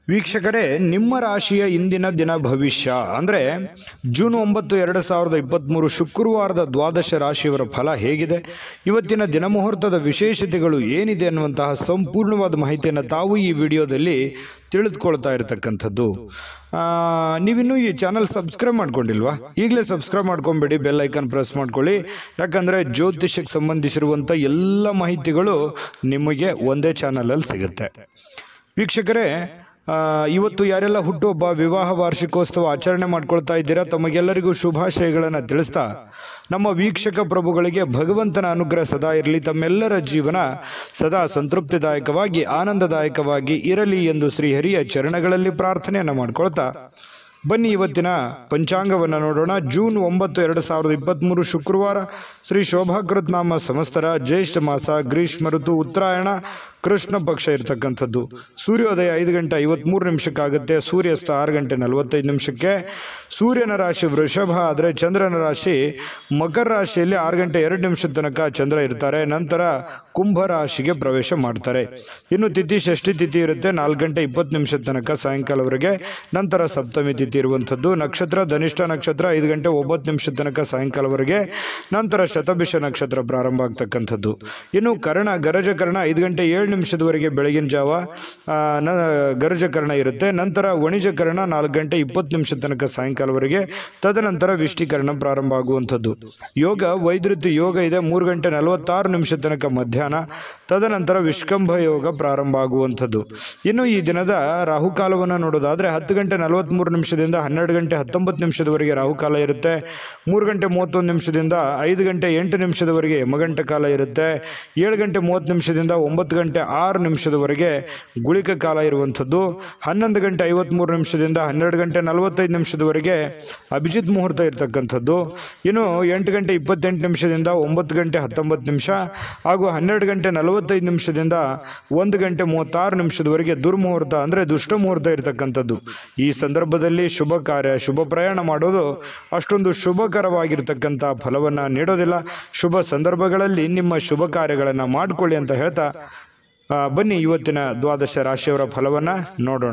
ವೀಕ್ಷಕರೇ ನಿಮ್ಮ ರಾಶಿಯ ಇಂದಿನ ದಿನ ಭವಿಷ್ಯ ಅಂದರೆ ಜೂನ್ ಒಂಬತ್ತು ಎರಡು ಸಾವಿರದ ಇಪ್ಪತ್ತ್ಮೂರು ಶುಕ್ರವಾರದ ದ್ವಾದಶ ರಾಶಿಯವರ ಫಲ ಹೇಗಿದೆ ಇವತ್ತಿನ ದಿನಮುಹೂರ್ತದ ವಿಶೇಷತೆಗಳು ಏನಿದೆ ಅನ್ನುವಂತಹ ಸಂಪೂರ್ಣವಾದ ಮಾಹಿತಿಯನ್ನು ತಾವು ಈ ವಿಡಿಯೋದಲ್ಲಿ ತಿಳಿದುಕೊಳ್ತಾ ಇರತಕ್ಕಂಥದ್ದು ಆ, ನೀವಿನ್ನೂ ಈ ಚಾನಲ್ ಸಬ್ಸ್ಕ್ರೈಬ್ ಮಾಡ್ಕೊಂಡಿಲ್ವಾ ಈಗಲೇ ಸಬ್ಸ್ಕ್ರೈಬ್ ಮಾಡ್ಕೊಂಬೇಡಿ ಬೆಲ್ ಐಕಾನ್ ಪ್ರೆಸ್ ಮಾಡ್ಕೊಳ್ಳಿ ಯಾಕಂದರೆ ಜ್ಯೋತಿಷಕ್ಕೆ ಸಂಬಂಧಿಸಿರುವಂಥ ಎಲ್ಲ ಮಾಹಿತಿಗಳು ನಿಮಗೆ ಒಂದೇ ಚಾನಲಲ್ಲಿ ಸಿಗುತ್ತೆ ವೀಕ್ಷಕರೇ ಆ, ಇವತ್ತು ಯಾರೆಲ್ಲ ಹುಟ್ಟುಹಬ್ಬ ವಿವಾಹ ವಾರ್ಷಿಕೋತ್ಸವ ಆಚರಣೆ ಮಾಡ್ಕೊಳ್ತಾ ಇದ್ದೀರಾ ತಮಗೆಲ್ಲರಿಗೂ ಶುಭಾಶಯಗಳನ್ನು ತಿಳಿಸ್ತಾ ನಮ್ಮ ವೀಕ್ಷಕ ಪ್ರಭುಗಳಿಗೆ ಭಗವಂತನ ಅನುಗ್ರಹ ಸದಾ ಇರಲಿ ತಮ್ಮೆಲ್ಲರ ಜೀವನ ಸದಾ ಸಂತೃಪ್ತಿದಾಯಕವಾಗಿ ಆನಂದದಾಯಕವಾಗಿ ಇರಲಿ ಎಂದು ಶ್ರೀಹರಿಯ ಚರಣಗಳಲ್ಲಿ ಪ್ರಾರ್ಥನೆಯನ್ನು ಮಾಡ್ಕೊಳ್ತಾ ಬನ್ನಿ ಇವತ್ತಿನ ಪಂಚಾಂಗವನ್ನು ನೋಡೋಣ ಜೂನ್ ಒಂಬತ್ತು ಎರಡು ಸಾವಿರದ ಇಪ್ಪತ್ತ್ಮೂರು ಶುಕ್ರವಾರ ಶ್ರೀ ಶೋಭಾಕೃತ್ ನಾಮ ಸಂವತ್ಸರ ಜ್ಯೇಷ್ಠ ಮಾಸ ಗ್ರೀಷ್ಮ ಋತು ಉತ್ತರಾಯಣ ಕೃಷ್ಣ ಪಕ್ಷ ಇರತಕ್ಕಂಥದ್ದು ಸೂರ್ಯೋದಯ ಐದು ಗಂಟೆ ಐವತ್ತ್ಮೂರು ನಿಮಿಷಕ್ಕಾಗುತ್ತೆ ಸೂರ್ಯಾಸ್ತ ಆರು ಗಂಟೆ ನಲವತ್ತೈದು ನಿಮಿಷಕ್ಕೆ ಸೂರ್ಯನ ರಾಶಿ ವೃಷಭ ಆದರೆ ಚಂದ್ರನ ರಾಶಿ ಮಕರ ರಾಶಿಯಲ್ಲಿ ಆರು ಗಂಟೆ ಎರಡು ನಿಮಿಷದ ತನಕ ಚಂದ್ರ ಇರ್ತಾರೆ ನಂತರ ಕುಂಭ ರಾಶಿಗೆ ಪ್ರವೇಶ ಮಾಡ್ತಾರೆ ಇನ್ನು ತಿಥಿ ಷಷ್ಠಿ ತಿಥಿ ಇರುತ್ತೆ ನಾಲ್ಕು ಗಂಟೆ ಇಪ್ಪತ್ತು ನಿಮಿಷದ ತನಕ ಸಾಯಂಕಾಲವರೆಗೆ ನಂತರ ಸಪ್ತಮಿ ತಿಥಿ ಇರುವಂಥದ್ದು ನಕ್ಷತ್ರ ಧನಿಷ್ಠ ನಕ್ಷತ್ರ ಐದು ಗಂಟೆ ಒಂಬತ್ತು ನಿಮಿಷದ ತನಕ ಸಾಯಂಕಾಲವರೆಗೆ ನಂತರ ಶತಭಿಷ ನಕ್ಷತ್ರ ಪ್ರಾರಂಭ ಆಗ್ತಕ್ಕಂಥದ್ದು ಇನ್ನು ಕರ್ಣ ಗರಜಕರ್ಣ ಐದು ಗಂಟೆ ಏಳು ನಿಮಿಷದವರೆಗೆ ಬೆಳಗಿನ ಜಾವ ಆ, ನ ಗರಜಕರ್ಣ ಇರುತ್ತೆ ನಂತರ ವಣಿಜಕರ್ಣ ನಾಲ್ಕು ಗಂಟೆ ಇಪ್ಪತ್ತು ನಿಮಿಷದ ತನಕ ಸಾಯಂಕಾಲವರೆಗೆ ತದನಂತರ ವಿಷ್ಟಿಕರಣ ಪ್ರಾರಂಭ ಆಗುವಂಥದ್ದು ಯೋಗ ವೈದ್ಯುತಿ ಯೋಗ ಇದೆ ಮೂರು ಗಂಟೆ ನಲವತ್ತಾರು ನಿಮಿಷದ ತನಕ ಮಧ್ಯಾಹ್ನ ತದನಂತರ ವಿಷ್ಕಂಭ ಯೋಗ ಪ್ರಾರಂಭ ಆಗುವಂಥದ್ದು ಇನ್ನು ಈ ದಿನದ ರಾಹುಕಾಲವನ್ನು ನೋಡೋದಾದರೆ ಹತ್ತು ಗಂಟೆ ನಲವತ್ತ್ಮೂರು ನಿಮಿಷದಿಂದ ಹನ್ನೆರಡು ಗಂಟೆ ಹತ್ತೊಂಬತ್ತು ನಿಮಿಷದವರೆಗೆ ರಾಹುಕಾಲ ಇರುತ್ತೆ ಮೂರು ಗಂಟೆ ಮೂವತ್ತೊಂದು ನಿಮಿಷದಿಂದ ಐದು ಗಂಟೆ ಎಂಟು ನಿಮಿಷದವರೆಗೆ ಯಮಗಂಟ ಕಾಲ ಇರುತ್ತೆ ಏಳು ಗಂಟೆ ಮೂವತ್ತು ನಿಮಿಷದಿಂದ ಒಂಬತ್ತು ಗಂಟೆ ಆರು ನಿಮಿಷದವರೆಗೆ ಗುಳಿಕ ಕಾಲ ಇರುವಂಥದ್ದು ಹನ್ನೊಂದು ಗಂಟೆ ಐವತ್ತ್ಮೂರು ನಿಮಿಷದಿಂದ ಹನ್ನೆರಡು ಗಂಟೆ ನಲವತ್ತೈದು ನಿಮಿಷದವರೆಗೆ ಅಭಿಜಿತ್ ಮುಹೂರ್ತ ಇರತಕ್ಕಂಥದ್ದು ಇನ್ನು ಎಂಟು ಗಂಟೆ ಇಪ್ಪತ್ತೆಂಟು ನಿಮಿಷದಿಂದ ಒಂಬತ್ತು ಗಂಟೆ ಹತ್ತೊಂಬತ್ತು ನಿಮಿಷ ಹಾಗೂ ಹನ್ನೆರಡು ಗಂಟೆ ನಲವತ್ತೈದು ನಿಮಿಷದಿಂದ ಒಂದು ಗಂಟೆ ಮೂವತ್ತಾರು ನಿಮಿಷದವರೆಗೆ ದುರ್ಮುಹೂರ್ತ ಅಂದರೆ ದುಷ್ಟ ಮುಹೂರ್ತ ಇರತಕ್ಕಂಥದ್ದು ಈ ಸಂದರ್ಭದಲ್ಲಿ ಶುಭ ಕಾರ್ಯ ಶುಭ ಪ್ರಯಾಣ ಮಾಡೋದು ಅಷ್ಟೊಂದು ಶುಭಕರವಾಗಿರ್ತಕ್ಕಂಥ ಫಲವನ್ನು ನೀಡೋದಿಲ್ಲ ಶುಭ ಸಂದರ್ಭಗಳಲ್ಲಿ ನಿಮ್ಮ ಶುಭ ಕಾರ್ಯಗಳನ್ನು ಮಾಡಿಕೊಳ್ಳಿ ಅಂತ ಹೇಳ್ತಾ ಆ, ಬನ್ನಿ ಇವತ್ತಿನ ದ್ವಾದಶ ರಾಶಿಯವರ ಫಲವನ್ನು ನೋಡೋಣ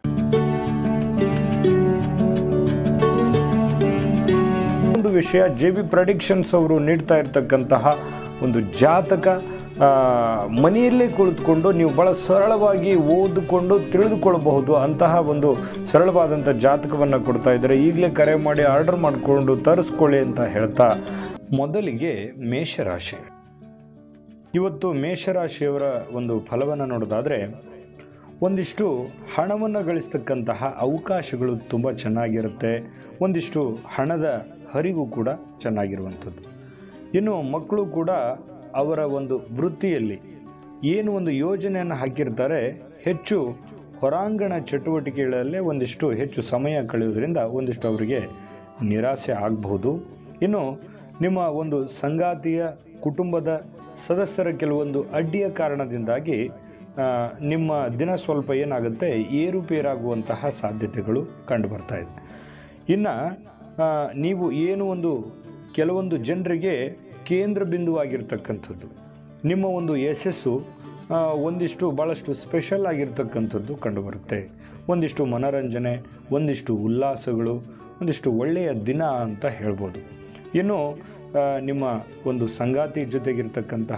ಒಂದು ವಿಷಯ ಜೆ ಬಿ ಪ್ರಡಿಕ್ಷನ್ಸ್ ಅವರು ನೀಡ್ತಾ ಇರ್ತಕ್ಕಂತಹ ಒಂದು ಜಾತಕ ಆ, ಮನೆಯಲ್ಲೇ ಕುಳಿತುಕೊಂಡು ನೀವು ಭಾಳ ಸರಳವಾಗಿ ಓದಿಕೊಂಡು ತಿಳಿದುಕೊಳ್ಳಬಹುದು ಅಂತಹ ಒಂದು ಸರಳವಾದಂಥ ಜಾತಕವನ್ನು ಕೊಡ್ತಾ ಇದ್ದಾರೆ ಈಗಲೇ ಕರೆ ಮಾಡಿ ಆರ್ಡರ್ ಮಾಡಿಕೊಂಡು ತರಿಸ್ಕೊಳ್ಳಿ ಅಂತ ಹೇಳ್ತಾ ಮೊದಲಿಗೆ ಮೇಷರಾಶಿ ಇವತ್ತು ಮೇಷರಾಶಿಯವರ ಒಂದು ಫಲವನ್ನು ನೋಡೋದಾದರೆ ಒಂದಿಷ್ಟು ಹಣವನ್ನು ಗಳಿಸ್ತಕ್ಕಂತಹ ಅವಕಾಶಗಳು ತುಂಬ ಚೆನ್ನಾಗಿರುತ್ತೆ ಒಂದಿಷ್ಟು ಹಣದ ಹರಿವು ಕೂಡ ಚೆನ್ನಾಗಿರುವಂಥದ್ದು ಇನ್ನು ಮಕ್ಕಳು ಕೂಡ ಅವರ ಒಂದು ವೃತ್ತಿಯಲ್ಲಿ ಏನು ಒಂದು ಯೋಜನೆಯನ್ನು ಹಾಕಿರ್ತಾರೆ ಹೆಚ್ಚು ಹೊರಾಂಗಣ ಚಟುವಟಿಕೆಗಳಲ್ಲೇ ಒಂದಿಷ್ಟು ಹೆಚ್ಚು ಸಮಯ ಕಳೆಯೋದ್ರಿಂದ ಒಂದಿಷ್ಟು ಅವರಿಗೆ ನಿರಾಸೆ ಆಗಬಹುದು ಇನ್ನು ನಿಮ್ಮ ಒಂದು ಸಂಗಾತಿಯ ಕುಟುಂಬದ ಸದಸ್ಯರ ಕೆಲವೊಂದು ಅಡ್ಡಿಯ ಕಾರಣದಿಂದಾಗಿ ಆ, ನಿಮ್ಮ ದಿನ ಸ್ವಲ್ಪ ಏನಾಗುತ್ತೆ ಏರುಪೇರಾಗುವಂತಹ ಸಾಧ್ಯತೆಗಳು ಕಂಡು ಬರ್ತಾ ಇದೆ ಇನ್ನು ಆ, ನೀವು ಏನು ಒಂದು ಕೆಲವೊಂದು ಜನರಿಗೆ ಕೇಂದ್ರ ಬಿಂದುವಾಗಿರ್ತಕ್ಕಂಥದ್ದು ನಿಮ್ಮ ಒಂದು ಯಶಸ್ಸು ಆ, ಒಂದಿಷ್ಟು ಭಾಳಷ್ಟು ಸ್ಪೆಷಲ್ ಆಗಿರ್ತಕ್ಕಂಥದ್ದು ಕಂಡುಬರುತ್ತೆ ಒಂದಿಷ್ಟು ಮನೋರಂಜನೆ ಒಂದಿಷ್ಟು ಉಲ್ಲಾಸಗಳು ಒಂದಿಷ್ಟು ಒಳ್ಳೆಯ ದಿನ ಅಂತ ಹೇಳ್ಬೋದು ಇನ್ನು ಆ, ನಿಮ್ಮ ಒಂದು ಸಂಗಾತಿ ಜೊತೆಗಿರ್ತಕ್ಕಂತಹ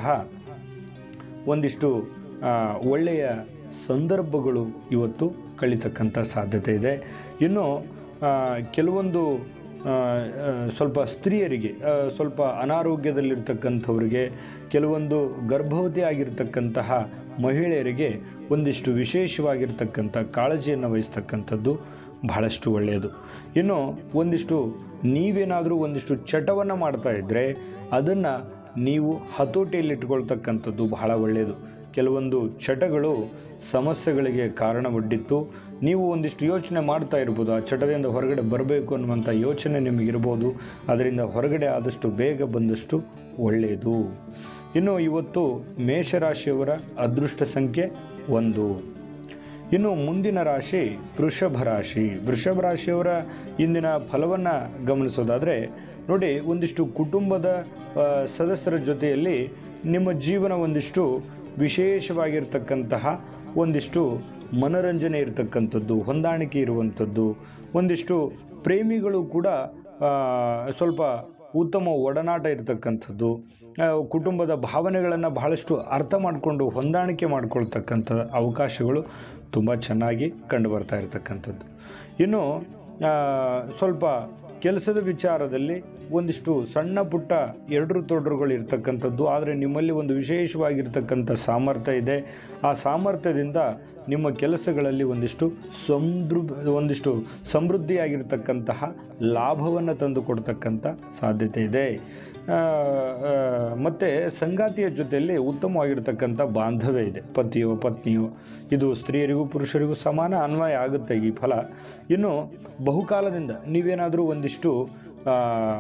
ಒಂದಿಷ್ಟು ಆ, ಒಳ್ಳೆಯ ಸಂದರ್ಭಗಳು ಇವತ್ತು ಕಳೀತಕ್ಕಂಥ ಸಾಧ್ಯತೆ ಇದೆ ಇನ್ನು ಆ, ಕೆಲವೊಂದು ಆ, ಆ, ಸ್ವಲ್ಪ ಸ್ತ್ರೀಯರಿಗೆ ಆ, ಸ್ವಲ್ಪ ಅನಾರೋಗ್ಯದಲ್ಲಿರ್ತಕ್ಕಂಥವ್ರಿಗೆ ಕೆಲವೊಂದು ಗರ್ಭವತಿ ಆಗಿರ್ತಕ್ಕಂತಹ ಮಹಿಳೆಯರಿಗೆ ಒಂದಿಷ್ಟು ವಿಶೇಷವಾಗಿರ್ತಕ್ಕಂಥ ಕಾಳಜಿಯನ್ನು ವಹಿಸ್ತಕ್ಕಂಥದ್ದು ಬಹಳಷ್ಟು ಒಳ್ಳೆಯದು ಇನ್ನು ಒಂದಿಷ್ಟು ನೀವೇನಾದರೂ ಒಂದಿಷ್ಟು ಚಟವನ್ನು ಮಾಡ್ತಾ ಇದ್ದರೆ ಅದನ್ನು ನೀವು ಹತೋಟಿಯಲ್ಲಿಟ್ಕೊಳ್ತಕ್ಕಂಥದ್ದು ಬಹಳ ಒಳ್ಳೆಯದು ಕೆಲವೊಂದು ಚಟಗಳು ಸಮಸ್ಯೆಗಳಿಗೆ ಕಾರಣ ಒಡ್ಡಿತ್ತು ನೀವು ಒಂದಿಷ್ಟು ಯೋಚನೆ ಮಾಡ್ತಾ ಇರ್ಬೋದು ಆ ಚಟದಿಂದ ಹೊರಗಡೆ ಬರಬೇಕು ಅನ್ನುವಂಥ ಯೋಚನೆ ನಿಮಗಿರ್ಬೋದು ಅದರಿಂದ ಹೊರಗಡೆ ಆದಷ್ಟು ಬೇಗ ಬಂದಷ್ಟು ಒಳ್ಳೆಯದು ಇನ್ನು ಇವತ್ತು ಮೇಷರಾಶಿಯವರ ಅದೃಷ್ಟ ಸಂಖ್ಯೆ ಒಂದು ಇನ್ನು ಮುಂದಿನ ರಾಶಿ ವೃಷಭ ರಾಶಿ ವೃಷಭ ರಾಶಿಯವರ ಇಂದಿನ ಫಲವನ್ನು ಗಮನಿಸೋದಾದರೆ ನೋಡಿ ಒಂದಿಷ್ಟು ಕುಟುಂಬದ ಆ, ಸದಸ್ಯರ ಜೊತೆಯಲ್ಲಿ ನಿಮ್ಮ ಜೀವನ ಒಂದಿಷ್ಟು ವಿಶೇಷವಾಗಿರ್ತಕ್ಕಂತಹ ಒಂದಿಷ್ಟು ಮನರಂಜನೆ ಇರತಕ್ಕಂಥದ್ದು ಹೊಂದಾಣಿಕೆ ಇರುವಂಥದ್ದು ಒಂದಿಷ್ಟು ಪ್ರೇಮಿಗಳು ಕೂಡ ಆ, ಸ್ವಲ್ಪ ಉತ್ತಮ ಒಡನಾಟ ಇರತಕ್ಕಂಥದ್ದು ಆ, ಕುಟುಂಬದ ಭಾವನೆಗಳನ್ನು ಬಹಳಷ್ಟು ಅರ್ಥ ಮಾಡಿಕೊಂಡು ಹೊಂದಾಣಿಕೆ ಮಾಡಿಕೊಳ್ತಕ್ಕಂಥ ಅವಕಾಶಗಳು ತುಂಬ ಚೆನ್ನಾಗಿ ಕಂಡು ಬರ್ತಾ ಇರತಕ್ಕಂಥದ್ದು ಇನ್ನು ಆ, ಸ್ವಲ್ಪ ಕೆಲಸದ ವಿಚಾರದಲ್ಲಿ ಒಂದಿಷ್ಟು ಸಣ್ಣ ಪುಟ್ಟ ಎರಡರು ತೊಡರುಗಳು ಇರ್ತಕ್ಕಂಥದ್ದು ಆದರೆ ನಿಮ್ಮಲ್ಲಿ ಒಂದು ವಿಶೇಷವಾಗಿರ್ತಕ್ಕಂಥ ಸಾಮರ್ಥ್ಯ ಇದೆ ಆ ಸಾಮರ್ಥ್ಯದಿಂದ ನಿಮ್ಮ ಕೆಲಸಗಳಲ್ಲಿ ಒಂದಿಷ್ಟು ಸಮೃ ಒಂದಿಷ್ಟು ಸಮೃದ್ಧಿಯಾಗಿರ್ತಕ್ಕಂತಹ ಲಾಭವನ್ನು ತಂದು ಕೊಡ್ತಕ್ಕಂಥ ಸಾಧ್ಯತೆ ಇದೆ ಆ, ಆ, ಮತ್ತು ಸಂಗಾತಿಯ ಜೊತೆಯಲ್ಲಿ ಉತ್ತಮವಾಗಿರ್ತಕ್ಕಂಥ ಬಾಂಧವ್ಯ ಇದೆ ಪತಿಯೋ ಪತ್ನಿಯೋ ಇದು ಸ್ತ್ರೀಯರಿಗೂ ಪುರುಷರಿಗೂ ಸಮಾನ ಅನ್ವಯ ಆಗುತ್ತೆ ಈ ಫಲ ಇನ್ನು ಬಹುಕಾಲದಿಂದ ನೀವೇನಾದರೂ ಒಂದಿಷ್ಟು ಆ,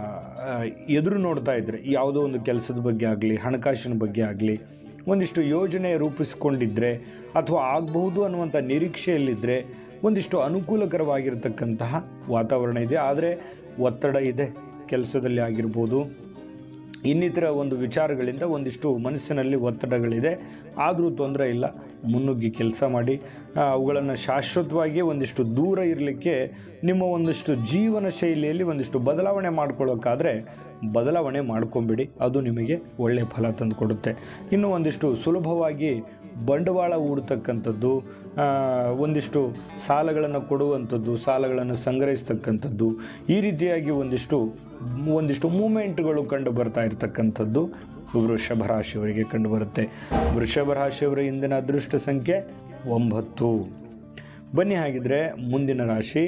ಆ, ಎದುರು ನೋಡ್ತಾ ಇದ್ರೆ ಯಾವುದೋ ಒಂದು ಕೆಲಸದ ಬಗ್ಗೆ ಆಗಲಿ ಹಣಕಾಸಿನ ಬಗ್ಗೆ ಆಗಲಿ ಒಂದಿಷ್ಟು ಯೋಜನೆ ರೂಪಿಸ್ಕೊಂಡಿದ್ರೆ ಅಥವಾ ಆಗಬಹುದು ಅನ್ನುವಂಥ ನಿರೀಕ್ಷೆಯಲ್ಲಿದ್ದರೆ ಒಂದಿಷ್ಟು ಅನುಕೂಲಕರವಾಗಿರ್ತಕ್ಕಂತಹ ವಾತಾವರಣ ಇದೆ ಆದರೆ ಒತ್ತಡ ಇದೆ ಕೆಲಸದಲ್ಲಿ ಆಗಿರ್ಬೋದು ಇನ್ನಿತರ ಒಂದು ವಿಚಾರಗಳಿಂದ ಒಂದಿಷ್ಟು ಮನಸ್ಸಿನಲ್ಲಿ ಒತ್ತಡಗಳಿದೆ ಆದರೂ ತೊಂದರೆ ಇಲ್ಲ ಮುನ್ನುಗ್ಗಿ ಕೆಲಸ ಮಾಡಿ ಆ, ಅವುಗಳನ್ನು ಶಾಶ್ವತವಾಗಿ ಒಂದಿಷ್ಟು ದೂರ ಇರಲಿಕ್ಕೆ ನಿಮ್ಮ ಒಂದಿಷ್ಟು ಜೀವನ ಶೈಲಿಯಲ್ಲಿ ಒಂದಿಷ್ಟು ಬದಲಾವಣೆ ಮಾಡ್ಕೊಳ್ಳೋಕ್ಕಾದರೆ ಬದಲಾವಣೆ ಮಾಡ್ಕೊಂಬಿಡಿ ಅದು ನಿಮಗೆ ಒಳ್ಳೆಯ ಫಲ ತಂದುಕೊಡುತ್ತೆ ಇನ್ನು ಒಂದಿಷ್ಟು ಸುಲಭವಾಗಿ ಬಂಡವಾಳ ಹೂಡ್ತಕ್ಕಂಥದ್ದು ಆ, ಒಂದಿಷ್ಟು ಸಾಲಗಳನ್ನು ಕೊಡುವಂಥದ್ದು ಸಾಲಗಳನ್ನು ಸಂಗ್ರಹಿಸ್ತಕ್ಕಂಥದ್ದು ಈ ರೀತಿಯಾಗಿ ಒಂದಿಷ್ಟು ಒಂದಿಷ್ಟು ಮೂಮೆಂಟ್ಗಳು ಕಂಡು ಬರ್ತಾ ಇರತಕ್ಕಂಥದ್ದು ವೃಷಭ ರಾಶಿಯವರಿಗೆ ಕಂಡು ಬರುತ್ತೆ ವೃಷಭ ರಾಶಿಯವರ ಇಂದಿನ ಅದೃಷ್ಟ ಸಂಖ್ಯೆ ಒಂಬತ್ತು ಬನ್ನಿ ಹಾಗಿದ್ರೆ ಮುಂದಿನ ರಾಶಿ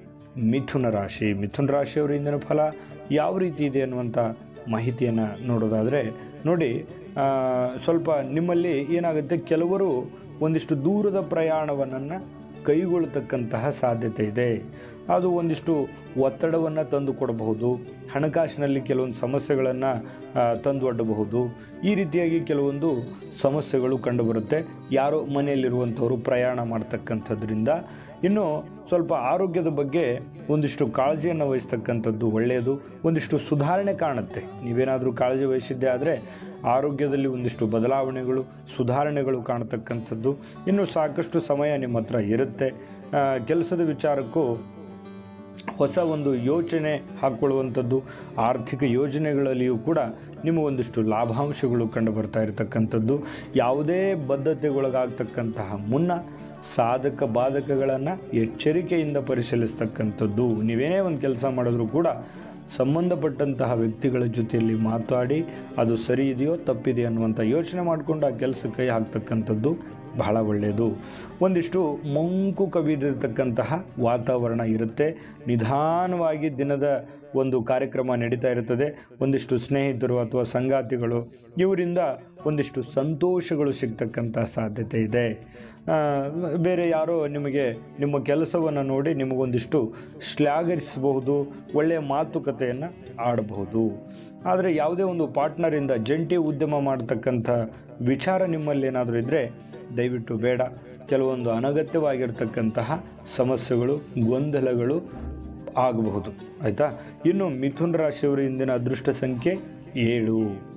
ಮಿಥುನ ರಾಶಿ ಮಿಥುನ ರಾಶಿಯವರ ಇಂದಿನ ಫಲ ಯಾವ ರೀತಿ ಇದೆ ಅನ್ನುವಂಥ ಮಾಹಿತಿಯನ್ನು ನೋಡೋದಾದರೆ ನೋಡಿ ಆ, ಸ್ವಲ್ಪ ನಿಮ್ಮಲ್ಲಿ ಏನಾಗುತ್ತೆ ಕೆಲವರು ಒಂದಿಷ್ಟು ದೂರದ ಪ್ರಯಾಣವನ್ನು ಕೈಗೊಳ್ಳತಕ್ಕಂತಹ ಸಾಧ್ಯತೆ ಇದೆ ಅದು ಒಂದಿಷ್ಟು ಒತ್ತಡವನ್ನು ತಂದು ಕೊಡಬಹುದು ಹಣಕಾಸಿನಲ್ಲಿ ಕೆಲವೊಂದು ಸಮಸ್ಯೆಗಳನ್ನು ತಂದು ಒಡ್ಡಬಹುದು ಈ ರೀತಿಯಾಗಿ ಕೆಲವೊಂದು ಸಮಸ್ಯೆಗಳು ಕಂಡುಬರುತ್ತೆ ಯಾರೋ ಮನೆಯಲ್ಲಿರುವಂಥವರು ಪ್ರಯಾಣ ಮಾಡ್ತಕ್ಕಂಥದ್ರಿಂದ ಇನ್ನು ಸ್ವಲ್ಪ ಆರೋಗ್ಯದ ಬಗ್ಗೆ ಒಂದಿಷ್ಟು ಕಾಳಜಿಯನ್ನು ವಹಿಸ್ತಕ್ಕಂಥದ್ದು ಒಳ್ಳೆಯದು ಒಂದಿಷ್ಟು ಸುಧಾರಣೆ ಕಾಣುತ್ತೆ ನೀವೇನಾದರೂ ಕಾಳಜಿ ವಹಿಸಿದ್ದೆ ಆದರೆ ಆರೋಗ್ಯದಲ್ಲಿ ಒಂದಿಷ್ಟು ಬದಲಾವಣೆಗಳು ಸುಧಾರಣೆಗಳು ಕಾಣತಕ್ಕಂಥದ್ದು ಇನ್ನು ಸಾಕಷ್ಟು ಸಮಯ ನಿಮ್ಮ ಹತ್ರ ಇರುತ್ತೆ ಆ, ಕೆಲಸದ ವಿಚಾರಕ್ಕೂ ಹೊಸ ಒಂದು ಯೋಚನೆ ಹಾಕ್ಕೊಳ್ಳುವಂಥದ್ದು ಆರ್ಥಿಕ ಯೋಜನೆಗಳಲ್ಲಿಯೂ ಕೂಡ ನಿಮ್ಮ ಒಂದಿಷ್ಟು ಲಾಭಾಂಶಗಳು ಕಂಡು ಬರ್ತಾ ಇರತಕ್ಕಂಥದ್ದು ಯಾವುದೇ ಬದ್ಧತೆಗೊಳಗಾಗ್ತಕ್ಕಂತಹ ಮುನ್ನ ಸಾಧಕ ಬಾಧಕಗಳನ್ನು ಎಚ್ಚರಿಕೆಯಿಂದ ಪರಿಶೀಲಿಸ್ತಕ್ಕಂಥದ್ದು ನೀವೇನೇ ಒಂದು ಕೆಲಸ ಮಾಡಿದ್ರೂ ಕೂಡ ಸಂಬಂಧಪಟ್ಟಂತಹ ವ್ಯಕ್ತಿಗಳ ಜೊತೆಯಲ್ಲಿ ಮಾತಾಡಿ ಅದು ಸರಿ ಇದೆಯೋ ತಪ್ಪಿದೆ ಅನ್ನುವಂಥ ಯೋಚನೆ ಮಾಡಿಕೊಂಡು ಆ ಕೆಲಸ ಕೈ ಹಾಕ್ತಕ್ಕಂಥದ್ದು ಬಹಳ ಒಳ್ಳೆಯದು ಒಂದಿಷ್ಟು ಮಂಕು ಕವಿದಿರತಕ್ಕಂತಹ ವಾತಾವರಣ ಇರುತ್ತೆ ನಿಧಾನವಾಗಿ ದಿನದ ಒಂದು ಕಾರ್ಯಕ್ರಮ ನಡೀತಾ ಇರುತ್ತದೆ ಒಂದಿಷ್ಟು ಸ್ನೇಹಿತರು ಅಥವಾ ಸಂಗಾತಿಗಳು ಇವರಿಂದ ಒಂದಿಷ್ಟು ಸಂತೋಷಗಳು ಸಿಗ್ತಕ್ಕಂಥ ಸಾಧ್ಯತೆ ಇದೆ ಆ, ಬೇರೆ ಯಾರೋ ನಿಮಗೆ ನಿಮ್ಮ ಕೆಲಸವನ್ನು ನೋಡಿ ನಿಮಗೊಂದಿಷ್ಟು ಶ್ಲಾಘಿಸಬಹುದು ಒಳ್ಳೆಯ ಮಾತುಕತೆಯನ್ನು ಆಡಬಹುದು ಆದರೆ ಯಾವುದೇ ಒಂದು ಪಾರ್ಟ್ನರಿಂದ ಜಂಟಿ ಉದ್ಯಮ ಮಾಡತಕ್ಕಂಥ ವಿಚಾರ ನಿಮ್ಮಲ್ಲಿ ಏನಾದರೂ ಇದ್ದರೆ ದಯವಿಟ್ಟು ಬೇಡ ಕೆಲವೊಂದು ಅನಗತ್ಯವಾಗಿರ್ತಕ್ಕಂತಹ ಸಮಸ್ಯೆಗಳು ಗೊಂದಲಗಳು ಆಗಬಹುದು ಆಯಿತಾ ಇನ್ನು ಮಿಥುನ್ ರಾಶಿಯವರ ಇಂದಿನ ಅದೃಷ್ಟ ಸಂಖ್ಯೆ ಏಳು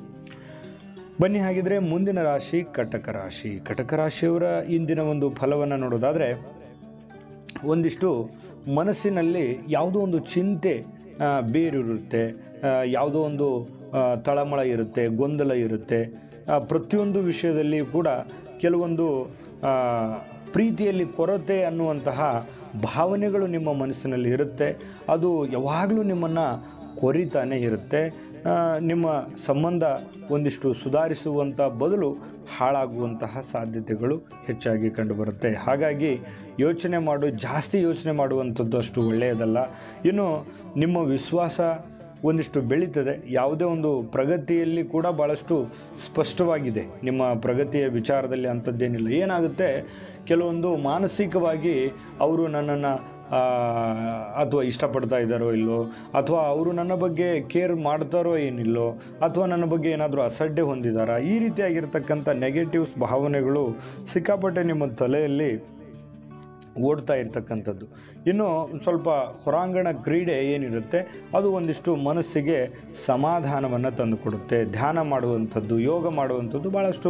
ಬನ್ನಿ ಹಾಗಿದ್ರೆ ಮುಂದಿನ ರಾಶಿ ಕಟಕ ರಾಶಿ ಕಟಕ ರಾಶಿಯವರ ಇಂದಿನ ಒಂದು ಫಲವನ್ನು ನೋಡೋದಾದರೆ ಒಂದಿಷ್ಟು ಮನಸ್ಸಿನಲ್ಲಿ ಯಾವುದೋ ಒಂದು ಚಿಂತೆ ಆ, ಬೇರಿರುತ್ತೆ ಆ, ಯಾವುದೋ ಒಂದು ಆ, ತಳಮಳ ಇರುತ್ತೆ ಗೊಂದಲ ಇರುತ್ತೆ ಆ, ಪ್ರತಿಯೊಂದು ವಿಷಯದಲ್ಲಿ ಕೂಡ ಕೆಲವೊಂದು ಆ, ಪ್ರೀತಿಯಲ್ಲಿ ಕೊರತೆ ಅನ್ನುವಂತಹ ಭಾವನೆಗಳು ನಿಮ್ಮ ಮನಸ್ಸಿನಲ್ಲಿ ಇರುತ್ತೆ ಅದು ಯಾವಾಗಲೂ ನಿಮ್ಮನ್ನು ಕೊರಿತಾನೆ ಇರುತ್ತೆ ಆ, ನಿಮ್ಮ ಸಂಬಂಧ ಒಂದಿಷ್ಟು ಸುಧಾರಿಸುವಂಥ ಬದಲು ಹಾಳಾಗುವಂತಹ ಸಾಧ್ಯತೆಗಳು ಹೆಚ್ಚಾಗಿ ಕಂಡುಬರುತ್ತೆ ಹಾಗಾಗಿ ಯೋಚನೆ ಮಾಡು ಜಾಸ್ತಿ ಯೋಚನೆ ಮಾಡುವಂಥದ್ದು ಅಷ್ಟು ಒಳ್ಳೆಯದಲ್ಲ ಇನ್ನು ನಿಮ್ಮ ವಿಶ್ವಾಸ ಒಂದಿಷ್ಟು ಬೆಳೀತದೆ ಯಾವುದೇ ಒಂದು ಪ್ರಗತಿಯಲ್ಲಿ ಕೂಡ ಭಾಳಷ್ಟು ಸ್ಪಷ್ಟವಾಗಿದೆ ನಿಮ್ಮ ಪ್ರಗತಿಯ ವಿಚಾರದಲ್ಲಿ ಅಂಥದ್ದೇನಿಲ್ಲ ಏನಾಗುತ್ತೆ ಕೆಲವೊಂದು ಮಾನಸಿಕವಾಗಿ ಅವರು ನನ್ನನ್ನು ಅಥವಾ ಇಷ್ಟಪಡ್ತಾ ಇದ್ದಾರೋ ಇಲ್ಲೋ ಅಥವಾ ಅವರು ನನ್ನ ಬಗ್ಗೆ ಕೇರ್ ಮಾಡ್ತಾರೋ ಏನಿಲ್ಲೋ ಅಥವಾ ನನ್ನ ಬಗ್ಗೆ ಏನಾದರೂ ಅಸಡ್ಡೆ ಹೊಂದಿದ್ದಾರಾ ಈ ರೀತಿಯಾಗಿರ್ತಕ್ಕಂಥ ನೆಗೆಟಿವ್ಸ್ ಭಾವನೆಗಳು ಸಿಕ್ಕಾಪಟ್ಟೆ ನಿಮ್ಮ ತಲೆಯಲ್ಲಿ ಓಡ್ತಾ ಇರ್ತಕ್ಕಂಥದ್ದು ಇನ್ನು ಸ್ವಲ್ಪ ಹೊರಾಂಗಣ ಕ್ರೀಡೆ ಏನಿರುತ್ತೆ ಅದು ಒಂದಿಷ್ಟು ಮನಸ್ಸಿಗೆ ಸಮಾಧಾನವನ್ನು ತಂದುಕೊಡುತ್ತೆ ಧ್ಯಾನ ಮಾಡುವಂಥದ್ದು ಯೋಗ ಮಾಡುವಂಥದ್ದು ಭಾಳಷ್ಟು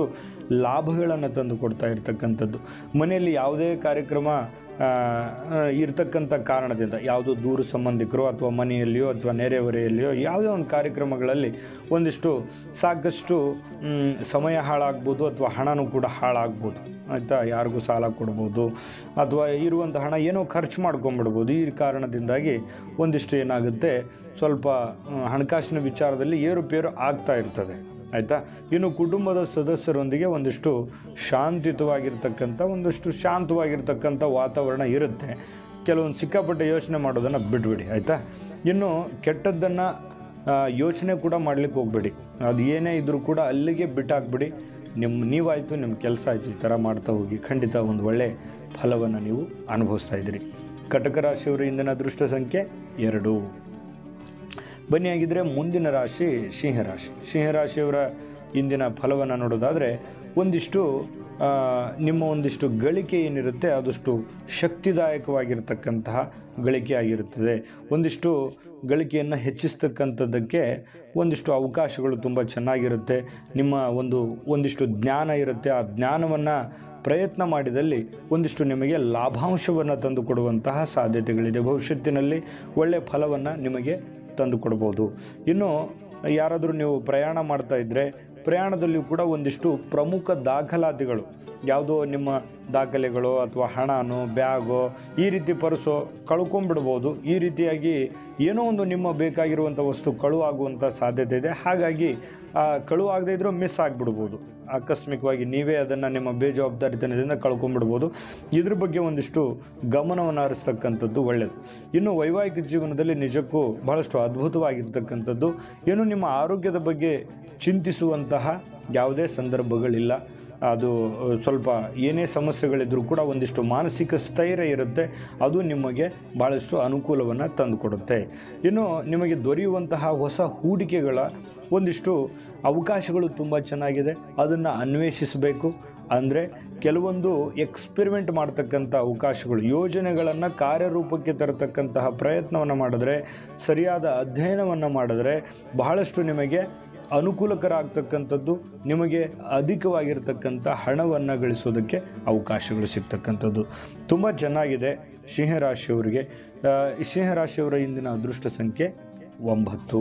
ಲಾಭಗಳನ್ನು ತಂದು ಕೊಡ್ತಾ ಇರತಕ್ಕಂಥದ್ದು ಮನೆಯಲ್ಲಿ ಯಾವುದೇ ಕಾರ್ಯಕ್ರಮ ಆ, ಆ, ಇರ್ತಕ್ಕಂಥ ಕಾರಣದಿಂದ ಯಾವುದೋ ದೂರ ಸಂಬಂಧಿಕರು ಅಥವಾ ಮನೆಯಲ್ಲಿಯೋ ಅಥವಾ ನೆರೆಹೊರೆಯಲ್ಲಿಯೋ ಯಾವುದೇ ಒಂದು ಕಾರ್ಯಕ್ರಮಗಳಲ್ಲಿ ಒಂದಿಷ್ಟು ಸಾಕಷ್ಟು ಮ್, ಸಮಯ ಹಾಳಾಗ್ಬೋದು ಅಥವಾ ಹಣನೂ ಕೂಡ ಹಾಳಾಗ್ಬೋದು ಆಯಿತಾ ಯಾರಿಗೂ ಸಾಲ ಕೊಡ್ಬೋದು ಅಥವಾ ಇರುವಂಥ ಹಣ ಏನೋ ಖರ್ಚು ಮಾಡ್ಕೊಂಬಿಡ್ಬೋದು ಈ ಕಾರಣದಿಂದಾಗಿ ಒಂದಿಷ್ಟು ಏನಾಗುತ್ತೆ ಸ್ವಲ್ಪ ಆ, ಹಣಕಾಸಿನ ವಿಚಾರದಲ್ಲಿ ಏರುಪೇರು ಆಗ್ತಾ ಇರ್ತದೆ ಆಯಿತಾ ಇನ್ನು ಕುಟುಂಬದ ಸದಸ್ಯರೊಂದಿಗೆ ಒಂದಿಷ್ಟು ಶಾಂತಿಯುತವಾಗಿರ್ತಕ್ಕಂಥ ಒಂದಿಷ್ಟು ಶಾಂತವಾಗಿರ್ತಕ್ಕಂಥ ವಾತಾವರಣ ಇರುತ್ತೆ ಕೆಲವೊಂದು ಸಿಕ್ಕಾಪಟ್ಟೆ ಯೋಚನೆ ಮಾಡೋದನ್ನು ಬಿಟ್ಬಿಡಿ ಆಯಿತಾ ಇನ್ನು ಕೆಟ್ಟದ್ದನ್ನು ಯೋಚನೆ ಕೂಡ ಮಾಡಲಿಕ್ಕೆ ಹೋಗ್ಬೇಡಿ ಅದು ಏನೇ ಇದ್ದರೂ ಕೂಡ ಅಲ್ಲಿಗೆ ಬಿಟ್ಟಾಕ್ಬಿಡಿ ನಿಮ್ಮ ನೀವಾಯಿತು ನಿಮ್ಮ ಕೆಲಸ ಆಯಿತು ಈ ಥರ ಮಾಡ್ತಾ ಹೋಗಿ ಖಂಡಿತ ಒಂದು ಒಳ್ಳೆಯ ಫಲವನ್ನು ನೀವು ಅನುಭವಿಸ್ತಾ ಇದ್ದೀರಿ ಕಟಕ ರಾಶಿಯವರ ಇಂದಿನ ಅದೃಷ್ಟ ಸಂಖ್ಯೆ ಎರಡು ಬನ್ನಿ ಆಗಿದ್ರೆ ಮುಂದಿನ ರಾಶಿ ಸಿಂಹರಾಶಿ ಸಿಂಹರಾಶಿಯವರ ಇಂದಿನ ಫಲವನ್ನು ನೋಡೋದಾದರೆ ಒಂದಿಷ್ಟು ಆ, ನಿಮ್ಮ ಒಂದಿಷ್ಟು ಗಳಿಕೆ ಏನಿರುತ್ತೆ ಅದಷ್ಟು ಶಕ್ತಿದಾಯಕವಾಗಿರ್ತಕ್ಕಂತಹ ಗಳಿಕೆ ಆಗಿರುತ್ತದೆ ಒಂದಿಷ್ಟು ಗಳಿಕೆಯನ್ನು ಹೆಚ್ಚಿಸ್ತಕ್ಕಂಥದ್ದಕ್ಕೆ ಒಂದಿಷ್ಟು ಅವಕಾಶಗಳು ತುಂಬ ಚೆನ್ನಾಗಿರುತ್ತೆ ನಿಮ್ಮ ಒಂದು ಒಂದಿಷ್ಟು ಜ್ಞಾನ ಇರುತ್ತೆ ಆ ಜ್ಞಾನವನ್ನು ಪ್ರಯತ್ನ ಮಾಡಿದಲ್ಲಿ ಒಂದಿಷ್ಟು ನಿಮಗೆ ಲಾಭಾಂಶವನ್ನು ತಂದುಕೊಡುವಂತಹ ಸಾಧ್ಯತೆಗಳಿದೆ ಭವಿಷ್ಯತ್ತಿನಲ್ಲಿ ಒಳ್ಳೆಯ ಫಲವನ್ನು ನಿಮಗೆ ತಂದು ಕೊಡ್ಬೋದು ಇನ್ನು ಯಾರಾದರೂ ನೀವು ಪ್ರಯಾಣ ಮಾಡ್ತಾ ಇದ್ದರೆ ಪ್ರಯಾಣದಲ್ಲಿಯೂ ಕೂಡ ಒಂದಿಷ್ಟು ಪ್ರಮುಖ ದಾಖಲಾತಿಗಳು ಯಾವುದೋ ನಿಮ್ಮ ದಾಖಲೆಗಳು ಅಥವಾ ಹಣನೋ ಬ್ಯಾಗೋ ಈ ರೀತಿ ಪರ್ಸೋ ಕಳ್ಕೊಂಡ್ಬಿಡ್ಬೋದು ಈ ರೀತಿಯಾಗಿ ಏನೋ ಒಂದು ನಿಮ್ಮ ಬೇಕಾಗಿರುವಂಥ ವಸ್ತು ಕಳುವಾಗುವಂಥ ಸಾಧ್ಯತೆ ಇದೆ ಹಾಗಾಗಿ ಆ ಕಳುವಾಗದೇ ಇದ್ರೂ ಮಿಸ್ ಆಗಿಬಿಡ್ಬೋದು ಆಕಸ್ಮಿಕವಾಗಿ ನೀವೇ ಅದನ್ನು ನಿಮ್ಮ ಬೇಜವಾಬ್ದಾರಿತನದಿಂದ ಕಳ್ಕೊಂಡ್ಬಿಡ್ಬೋದು ಇದ್ರ ಬಗ್ಗೆ ಒಂದಿಷ್ಟು ಗಮನವನ್ನು ಹರಿಸ್ತಕ್ಕಂಥದ್ದು ಒಳ್ಳೆಯದು ಇನ್ನು ವೈವಾಹಿಕ ಜೀವನದಲ್ಲಿ ನಿಜಕ್ಕೂ ಬಹಳಷ್ಟು ಅದ್ಭುತವಾಗಿರ್ತಕ್ಕಂಥದ್ದು ಏನು ನಿಮ್ಮ ಆರೋಗ್ಯದ ಬಗ್ಗೆ ಚಿಂತಿಸುವಂತಹ ಯಾವುದೇ ಸಂದರ್ಭಗಳಿಲ್ಲ ಅದು ಅ, ಸ್ವಲ್ಪ ಏನೇ ಸಮಸ್ಯೆಗಳಿದ್ರೂ ಕೂಡ ಒಂದಿಷ್ಟು ಮಾನಸಿಕ ಸ್ಥೈರ್ಯ ಇರುತ್ತೆ ಅದು ನಿಮಗೆ ಭಾಳಷ್ಟು ಅನುಕೂಲವನ್ನು ತಂದುಕೊಡುತ್ತೆ ಇನ್ನು ನಿಮಗೆ ದೊರೆಯುವಂತಹ ಹೊಸ ಹೂಡಿಕೆಗಳ ಒಂದಿಷ್ಟು ಅವಕಾಶಗಳು ತುಂಬ ಚೆನ್ನಾಗಿದೆ ಅದನ್ನು ಅನ್ವೇಷಿಸಬೇಕು ಅಂದರೆ ಕೆಲವೊಂದು ಎಕ್ಸ್ಪೆರಿಮೆಂಟ್ ಮಾಡ್ತಕ್ಕಂಥ ಅವಕಾಶಗಳು ಯೋಜನೆಗಳನ್ನು ಕಾರ್ಯರೂಪಕ್ಕೆ ತರತಕ್ಕಂತಹ ಪ್ರಯತ್ನವನ್ನು ಮಾಡಿದ್ರೆ ಸರಿಯಾದ ಅಧ್ಯಯನವನ್ನು ಮಾಡಿದ್ರೆ ಬಹಳಷ್ಟು ನಿಮಗೆ ಅನುಕೂಲಕರ ಆಗ್ತಕ್ಕಂಥದ್ದು ನಿಮಗೆ ಅಧಿಕವಾಗಿರ್ತಕ್ಕಂಥ ಹಣವನ್ನು ಗಳಿಸೋದಕ್ಕೆ ಅವಕಾಶಗಳು ಸಿಗ್ತಕ್ಕಂಥದ್ದು ತುಂಬ ಚೆನ್ನಾಗಿದೆ ಸಿಂಹರಾಶಿಯವರಿಗೆ ಆ, ಈ ಸಿಂಹರಾಶಿಯವರ ಇಂದಿನ ಅದೃಷ್ಟ ಸಂಖ್ಯೆ ಒಂಬತ್ತು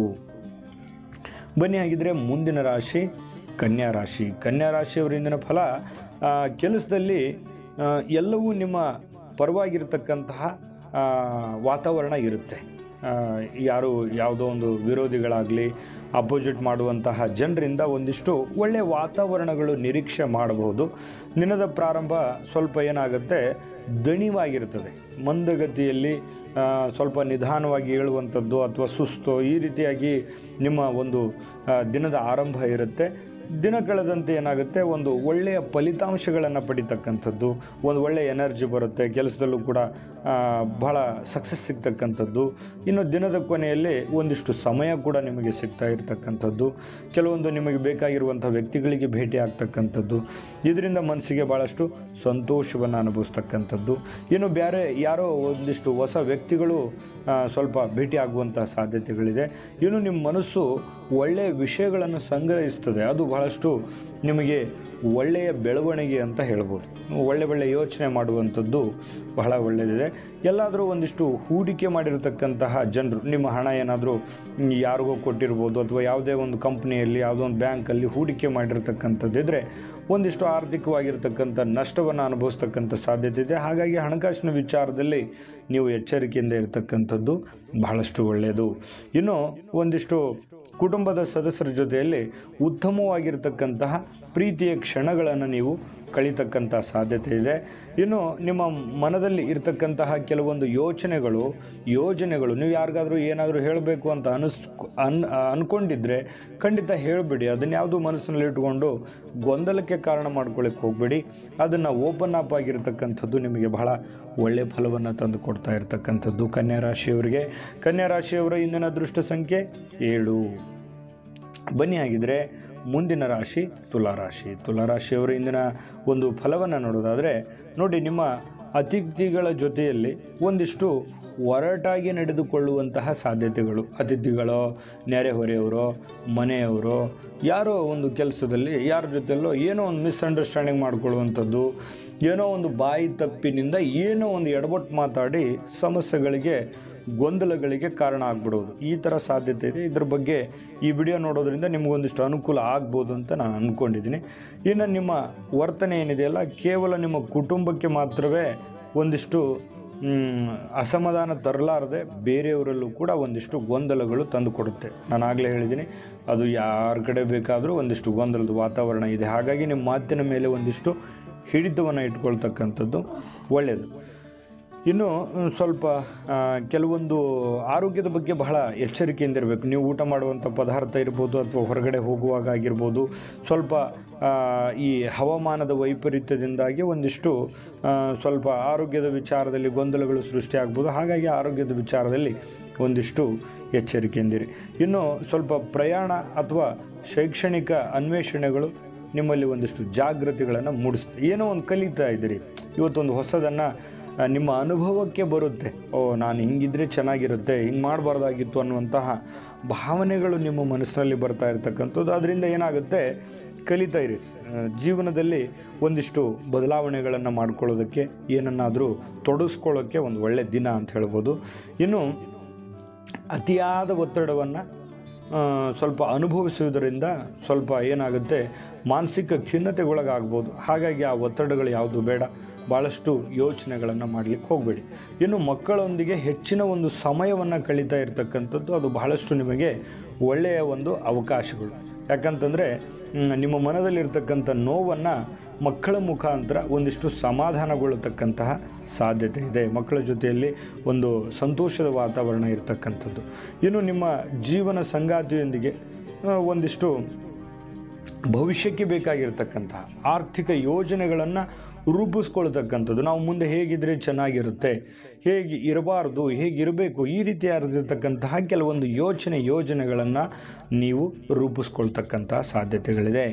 ಬನ್ನಿ ಹಾಗಿದ್ರೆ ಮುಂದಿನ ರಾಶಿ ಕನ್ಯಾ ರಾಶಿ ಕನ್ಯಾ ರಾಶಿಯವರ ಇಂದಿನ ಫಲ ಆ, ಕೆಲಸದಲ್ಲಿ ಆ, ಎಲ್ಲವೂ ನಿಮ್ಮ ಪರವಾಗಿರ್ತಕ್ಕಂತಹ ಆ, ವಾತಾವರಣ ಇರುತ್ತೆ ಆ, ಯಾರು ಯಾವುದೋ ಒಂದು ವಿರೋಧಿಗಳಾಗಲಿ ಅಪೋಸಿಟ್ ಮಾಡುವಂತಹ ಜನರಿಂದ ಒಂದಿಷ್ಟು ಒಳ್ಳೆಯ ವಾತಾವರಣಗಳು ನಿರೀಕ್ಷೆ ಮಾಡಬಹುದು ದಿನದ ಪ್ರಾರಂಭ ಸ್ವಲ್ಪ ಏನಾಗುತ್ತೆ ದಣಿವಾಗಿರ್ತದೆ ಮಂದಗತಿಯಲ್ಲಿ ಆ, ಸ್ವಲ್ಪ ನಿಧಾನವಾಗಿ ಹೇಳುವಂಥದ್ದು ಅಥವಾ ಸುಸ್ತು ಈ ರೀತಿಯಾಗಿ ನಿಮ್ಮ ಒಂದು ಆ, ದಿನದ ಆರಂಭ ಇರುತ್ತೆ ದಿನ ಕಳೆದಂತೆ ಏನಾಗುತ್ತೆ ಒಂದು ಒಳ್ಳೆಯ ಫಲಿತಾಂಶಗಳನ್ನು ಪಡಿತಕ್ಕಂಥದ್ದು ಒಂದು ಒಳ್ಳೆಯ ಎನರ್ಜಿ ಬರುತ್ತೆ ಕೆಲಸದಲ್ಲೂ ಕೂಡ ಆ, ಬಹಳ ಸಕ್ಸಸ್ ಸಿಗ್ತಕ್ಕಂಥದ್ದು ಇನ್ನು ದಿನದ ಕೊನೆಯಲ್ಲಿ ಒಂದಿಷ್ಟು ಸಮಯ ಕೂಡ ನಿಮಗೆ ಸಿಗ್ತಾ ಇರತಕ್ಕಂಥದ್ದು ಕೆಲವೊಂದು ನಿಮಗೆ ಬೇಕಾಗಿರುವಂಥ ವ್ಯಕ್ತಿಗಳಿಗೆ ಭೇಟಿ ಆಗ್ತಕ್ಕಂಥದ್ದು ಇದರಿಂದ ಮನಸ್ಸಿಗೆ ಭಾಳಷ್ಟು ಸಂತೋಷವನ್ನು ಅನುಭವಿಸ್ತಕ್ಕಂಥದ್ದು ಇನ್ನು ಬೇರೆ ಯಾರೋ ಒಂದಿಷ್ಟು ಹೊಸ ವ್ಯಕ್ತಿಗಳು ಆ, ಸ್ವಲ್ಪ ಭೇಟಿ ಆಗುವಂಥ ಸಾಧ್ಯತೆಗಳಿದೆ ಇನ್ನು ನಿಮ್ಮ ಮನಸ್ಸು ಒಳ್ಳೆಯ ವಿಷಯಗಳನ್ನು ಸಂಗ್ರಹಿಸ್ತದೆ ಅದು ಬಹಳಷ್ಟು ನಿಮಗೆ ಒಳ್ಳೆಯ ಬೆಳವಣಿಗೆ ಅಂತ ಹೇಳ್ಬೋದು ಒಳ್ಳೆ ಒಳ್ಳೆ ಯೋಚನೆ ಮಾಡುವಂಥದ್ದು ಬಹಳ ಒಳ್ಳೆಯದಿದೆ ಎಲ್ಲಾದರೂ ಒಂದಿಷ್ಟು ಹೂಡಿಕೆ ಮಾಡಿರತಕ್ಕಂತಹ ಜನರು ನಿಮ್ಮ ಹಣ ಏನಾದರೂ ಯಾರಿಗೋ ಕೊಟ್ಟಿರ್ಬೋದು ಅಥವಾ ಯಾವುದೇ ಒಂದು ಕಂಪ್ನಿಯಲ್ಲಿ ಯಾವುದೋ ಒಂದು ಬ್ಯಾಂಕಲ್ಲಿ ಹೂಡಿಕೆ ಮಾಡಿರ್ತಕ್ಕಂಥದ್ದಿದ್ರೆ ಒಂದಿಷ್ಟು ಆರ್ಥಿಕವಾಗಿರ್ತಕ್ಕಂಥ ನಷ್ಟವನ್ನು ಅನುಭವಿಸ್ತಕ್ಕಂಥ ಸಾಧ್ಯತೆ ಇದೆ ಹಾಗಾಗಿ ಹಣಕಾಸಿನ ವಿಚಾರದಲ್ಲಿ ನೀವು ಎಚ್ಚರಿಕೆಯಿಂದ ಇರತಕ್ಕಂಥದ್ದು ಬಹಳಷ್ಟು ಒಳ್ಳೆಯದು ಇನ್ನು ಒಂದಿಷ್ಟು ಕುಟುಂಬದ ಸದಸ್ಯರ ಜೊತೆಯಲ್ಲಿ ಉತ್ತಮವಾಗಿರ್ತಕ್ಕಂತಹ ಪ್ರೀತಿಯ ಕ್ಷಣಗಳನ್ನು ನೀವು ಕಳೀತಕ್ಕಂಥ ಸಾಧ್ಯತೆ ಇದೆ ಇನ್ನು ನಿಮ್ಮ ಮನದಲ್ಲಿ ಇರತಕ್ಕಂತಹ ಕೆಲವೊಂದು ಯೋಚನೆಗಳು ಯೋಜನೆಗಳು ನೀವು ಯಾರಿಗಾದರೂ ಏನಾದರೂ ಹೇಳಬೇಕು ಅಂತ ಅನಿಸ್ ಅನ್ ಅಂದ್ಕೊಂಡಿದ್ರೆ ಖಂಡಿತ ಹೇಳಿಬಿಡಿ ಅದನ್ನು ಯಾವುದು ಮನಸ್ಸಿನಲ್ಲಿ ಇಟ್ಕೊಂಡು ಗೊಂದಲಕ್ಕೆ ಕಾರಣ ಮಾಡ್ಕೊಳ್ಳಿಕ್ಕೆ ಹೋಗಬೇಡಿ ಅದನ್ನು ಓಪನ್ ಅಪ್ ಆಗಿರ್ತಕ್ಕಂಥದ್ದು ನಿಮಗೆ ಬಹಳ ಒಳ್ಳೆಯ ಫಲವನ್ನು ತಂದು ಕೊಡ್ತಾ ಇರತಕ್ಕಂಥದ್ದು ಕನ್ಯಾ ರಾಶಿಯವರಿಗೆ ಕನ್ಯಾ ರಾಶಿಯವರ ಇಂದಿನ ಅದೃಷ್ಟ ಸಂಖ್ಯೆ ಏಳು ಬನ್ನಿ ಆಗಿದ್ರೆ ಮುಂದಿನ ರಾಶಿ ತುಲಾರಾಶಿ ತುಲಾರಾಶಿಯವರ ಇಂದಿನ ಒಂದು ಫಲವನ್ನು ನೋಡೋದಾದರೆ ನೋಡಿ ನಿಮ್ಮ ಅತಿಥಿಗಳ ಜೊತೆಯಲ್ಲಿ ಒಂದಿಷ್ಟು ಒರಟಾಗಿ ನಡೆದುಕೊಳ್ಳುವಂತಹ ಸಾಧ್ಯತೆಗಳು ಅತಿಥಿಗಳೋ ನೆರೆಹೊರೆಯವರೋ ಮನೆಯವರೋ ಯಾರೋ ಒಂದು ಕೆಲಸದಲ್ಲಿ ಯಾರ ಜೊತೆಲ್ಲೋ ಏನೋ ಒಂದು ಮಿಸ್ಅಂಡರ್ಸ್ಟ್ಯಾಂಡಿಂಗ್ ಮಾಡ್ಕೊಳ್ಳುವಂಥದ್ದು ಏನೋ ಒಂದು ಬಾಯಿ ತಪ್ಪಿನಿಂದ ಏನೋ ಒಂದು ಎಡವಟ್ಟು ಮಾತಾಡಿ ಸಮಸ್ಯೆಗಳಿಗೆ ಗೊಂದಲಗಳಿಗೆ ಕಾರಣ ಆಗ್ಬಿಡೋದು ಈ ಥರ ಸಾಧ್ಯತೆ ಇದೆ ಇದ್ರ ಬಗ್ಗೆ ಈ ವಿಡಿಯೋ ನೋಡೋದ್ರಿಂದ ನಿಮಗೊಂದಿಷ್ಟು ಅನುಕೂಲ ಆಗ್ಬೋದು ಅಂತ ನಾನು ಅಂದ್ಕೊಂಡಿದ್ದೀನಿ ಇನ್ನು ನಿಮ್ಮ ವರ್ತನೆ ಏನಿದೆಯಲ್ಲ ಕೇವಲ ನಿಮ್ಮ ಕುಟುಂಬಕ್ಕೆ ಮಾತ್ರವೇ ಒಂದಿಷ್ಟು ಮ್, ಅಸಮಾಧಾನ ತರಲಾರದೆ ಬೇರೆಯವರಲ್ಲೂ ಕೂಡ ಒಂದಿಷ್ಟು ಗೊಂದಲಗಳು ತಂದು ಕೊಡುತ್ತೆ ನಾನು ಆಗಲೇ ಹೇಳಿದ್ದೀನಿ ಅದು ಯಾರ ಕಡೆ ಬೇಕಾದರೂ ಒಂದಿಷ್ಟು ಗೊಂದಲದ ವಾತಾವರಣ ಇದೆ ಹಾಗಾಗಿ ನಿಮ್ಮ ಮಾತಿನ ಮೇಲೆ ಒಂದಿಷ್ಟು ಹಿಡಿತವನ್ನು ಇಟ್ಕೊಳ್ತಕ್ಕಂಥದ್ದು ಒಳ್ಳೆಯದು ಇನ್ನು ಮ್, ಸ್ವಲ್ಪ ಆ, ಕೆಲವೊಂದು ಆರೋಗ್ಯದ ಬಗ್ಗೆ ಬಹಳ ಎಚ್ಚರಿಕೆಯಿಂದ ಇರಬೇಕು ನೀವು ಊಟ ಮಾಡುವಂಥ ಪದಾರ್ಥ ಇರ್ಬೋದು ಅಥವಾ ಹೊರಗಡೆ ಹೋಗುವಾಗ ಆಗಿರ್ಬೋದು ಸ್ವಲ್ಪ ಆ, ಈ ಹವಾಮಾನದ ವೈಪರೀತ್ಯದಿಂದಾಗಿ ಒಂದಿಷ್ಟು ಆ, ಸ್ವಲ್ಪ ಆರೋಗ್ಯದ ವಿಚಾರದಲ್ಲಿ ಗೊಂದಲಗಳು ಸೃಷ್ಟಿಯಾಗ್ಬೋದು ಹಾಗಾಗಿ ಆರೋಗ್ಯದ ವಿಚಾರದಲ್ಲಿ ಒಂದಿಷ್ಟು ಎಚ್ಚರಿಕೆಯಿಂದಿರಿ ಇನ್ನು ಸ್ವಲ್ಪ ಪ್ರಯಾಣ ಅಥವಾ ಶೈಕ್ಷಣಿಕ ಅನ್ವೇಷಣೆಗಳು ನಿಮ್ಮಲ್ಲಿ ಒಂದಿಷ್ಟು ಜಾಗೃತಿಗಳನ್ನು ಮೂಡಿಸುತ್ತೆ ಏನೋ ಒಂದು ಕಲಿತಾ ಇದ್ದೀರಿ ಇವತ್ತೊಂದು ಹೊಸದನ್ನು ಆ, ನಿಮ್ಮ ಅನುಭವಕ್ಕೆ ಬರುತ್ತೆ ಓ ನಾನು ಹಿಂಗಿದ್ರೆ ಚೆನ್ನಾಗಿರುತ್ತೆ ಹಿಂಗೆ ಮಾಡಬಾರ್ದಾಗಿತ್ತು ಅನ್ನುವಂತಹ ಭಾವನೆಗಳು ನಿಮ್ಮ ಮನಸ್ಸಿನಲ್ಲಿ ಬರ್ತಾ ಇರ್ತಕ್ಕಂಥದ್ದು ಅದರಿಂದ ಏನಾಗುತ್ತೆ ಕಲಿತಾ ಇರಿ ಆ, ಜೀವನದಲ್ಲಿ ಒಂದಿಷ್ಟು ಬದಲಾವಣೆಗಳನ್ನು ಮಾಡ್ಕೊಳ್ಳೋದಕ್ಕೆ ಏನನ್ನಾದರೂ ತೊಡಗಿಸ್ಕೊಳ್ಳೋಕ್ಕೆ ಒಂದು ಒಳ್ಳೆಯ ದಿನ ಅಂತ ಹೇಳ್ಬೋದು ಇನ್ನು ಅತಿಯಾದ ಒತ್ತಡವನ್ನು ಸ್ವಲ್ಪ ಅನುಭವಿಸುವುದರಿಂದ ಸ್ವಲ್ಪ ಏನಾಗುತ್ತೆ ಮಾನಸಿಕ ಖಿನ್ನತೆಗೊಳಗಾಗ್ಬೋದು ಹಾಗಾಗಿ ಆ ಒತ್ತಡಗಳು ಯಾವುದು ಬೇಡ ಭಾಳಷ್ಟು ಯೋಚನೆಗಳನ್ನು ಮಾಡಲಿಕ್ಕೆ ಹೋಗಬೇಡಿ ಇನ್ನು ಮಕ್ಕಳೊಂದಿಗೆ ಹೆಚ್ಚಿನ ಒಂದು ಸಮಯವನ್ನು ಕಳೀತಾ ಇರತಕ್ಕಂಥದ್ದು ಅದು ಬಹಳಷ್ಟು ನಿಮಗೆ ಒಳ್ಳೆಯ ಒಂದು ಅವಕಾಶಗಳು ಯಾಕಂತಂದರೆ ಮ್, ನಿಮ್ಮ ಮನದಲ್ಲಿರ್ತಕ್ಕಂಥ ನೋವನ್ನು ಮಕ್ಕಳ ಮುಖಾಂತರ ಒಂದಿಷ್ಟು ಸಮಾಧಾನಗೊಳ್ಳತಕ್ಕಂತಹ ಸಾಧ್ಯತೆ ಇದೆ ಮಕ್ಕಳ ಜೊತೆಯಲ್ಲಿ ಒಂದು ಸಂತೋಷದ ವಾತಾವರಣ ಇರತಕ್ಕಂಥದ್ದು ಇನ್ನು ನಿಮ್ಮ ಜೀವನ ಸಂಗಾತಿಯೊಂದಿಗೆ ಆ, ಒಂದಿಷ್ಟು ಭವಿಷ್ಯಕ್ಕೆ ಬೇಕಾಗಿರ್ತಕ್ಕಂತಹ ಆರ್ಥಿಕ ಯೋಜನೆಗಳನ್ನು ರೂಪಿಸ್ಕೊಳ್ತಕ್ಕಂಥದ್ದು ನಾವು ಮುಂದೆ ಹೇಗಿದ್ರೆ ಚೆನ್ನಾಗಿರುತ್ತೆ ಹೇಗೆ ಇರಬಾರ್ದು ಹೇಗಿರಬೇಕು ಈ ರೀತಿಯಾಗಿರ್ತಕ್ಕಂತಹ ಕೆಲವೊಂದು ಯೋಚನೆ ಯೋಜನೆಗಳನ್ನು ನೀವು ರೂಪಿಸ್ಕೊಳ್ತಕ್ಕಂತಹ ಸಾಧ್ಯತೆಗಳಿದೆ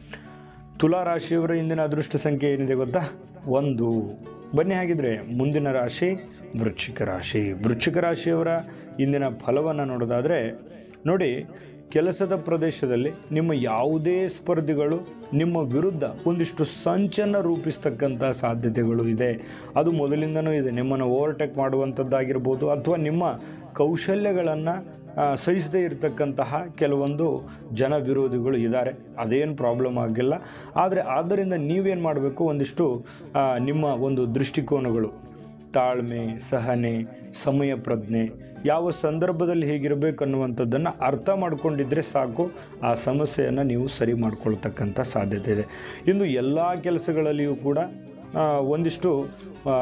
ತುಲಾ ರಾಶಿಯವರ ಇಂದಿನ ಅದೃಷ್ಟ ಸಂಖ್ಯೆ ಏನಿದೆ ಗೊತ್ತಾ ಒಂದು ಬನ್ನಿ ಹಾಗಿದ್ರೆ ಮುಂದಿನ ರಾಶಿ ವೃಶ್ಚಿಕ ರಾಶಿ ವೃಶ್ಚಿಕ ರಾಶಿಯವರ ಇಂದಿನ ಫಲವನ್ನು ನೋಡೋದಾದರೆ ನೋಡಿ ಕೆಲಸದ ಪ್ರದೇಶದಲ್ಲಿ ನಿಮ್ಮ ಯಾವುದೇ ಸ್ಪರ್ಧಿಗಳು ನಿಮ್ಮ ವಿರುದ್ಧ ಒಂದಿಷ್ಟು ಸಂಚನ್ನು ರೂಪಿಸ್ತಕ್ಕಂಥ ಸಾಧ್ಯತೆಗಳು ಇದೆ ಅದು ಮೊದಲಿಂದನೂ ಇದೆ ನಿಮ್ಮನ್ನು ಓವರ್ಟೇಕ್ ಮಾಡುವಂಥದ್ದಾಗಿರ್ಬೋದು ಅಥವಾ ನಿಮ್ಮ ಕೌಶಲ್ಯಗಳನ್ನು ಆ, ಸಹಿಸದೇ ಇರತಕ್ಕಂತಹ ಕೆಲವೊಂದು ಜನ ವಿರೋಧಿಗಳು ಇದ್ದಾರೆ ಅದೇನು ಪ್ರಾಬ್ಲಮ್ ಆಗಿಲ್ಲ ಆದರೆ ಆದ್ದರಿಂದ ನೀವೇನು ಮಾಡಬೇಕು ಒಂದಿಷ್ಟು ಆ, ನಿಮ್ಮ ಒಂದು ದೃಷ್ಟಿಕೋನಗಳು ತಾಳ್ಮೆ ಸಹನೆ ಸಮಯ ಪ್ರಜ್ಞೆ ಯಾವ ಸಂದರ್ಭದಲ್ಲಿ ಹೇಗಿರಬೇಕು ಅನ್ನುವಂಥದ್ದನ್ನು ಅರ್ಥ ಮಾಡ್ಕೊಂಡಿದ್ರೆ ಸಾಕು ಆ ಸಮಸ್ಯೆಯನ್ನು ನೀವು ಸರಿ ಮಾಡ್ಕೊಳ್ತಕ್ಕಂಥ ಸಾಧ್ಯತೆ ಇದೆ ಇನ್ನು ಎಲ್ಲ ಕೆಲಸಗಳಲ್ಲಿಯೂ ಕೂಡ ಆ, ಒಂದಿಷ್ಟು ಆ,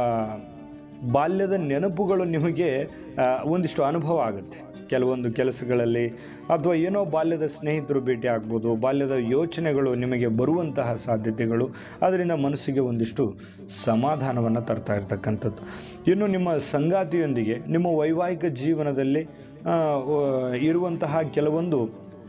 ಬಾಲ್ಯದ ನೆನಪುಗಳು ನಿಮಗೆ ಆ, ಒಂದಿಷ್ಟು ಅನುಭವ ಆಗುತ್ತೆ ಕೆಲವೊಂದು ಕೆಲಸಗಳಲ್ಲಿ ಅಥವಾ ಏನೋ ಬಾಲ್ಯದ ಸ್ನೇಹಿತರು ಭೇಟಿ ಆಗ್ಬೋದು ಬಾಲ್ಯದ ಯೋಚನೆಗಳು ನಿಮಗೆ ಬರುವಂತಹ ಸಾಧ್ಯತೆಗಳು ಅದರಿಂದ ಮನಸ್ಸಿಗೆ ಒಂದಿಷ್ಟು ಸಮಾಧಾನವನ್ನು ತರ್ತಾ ಇರ್ತಕ್ಕಂಥದ್ದು ಇನ್ನು ನಿಮ್ಮ ಸಂಗಾತಿಯೊಂದಿಗೆ ನಿಮ್ಮ ವೈವಾಹಿಕ ಜೀವನದಲ್ಲಿ ಆ, ವ- ಇರುವಂತಹ ಕೆಲವೊಂದು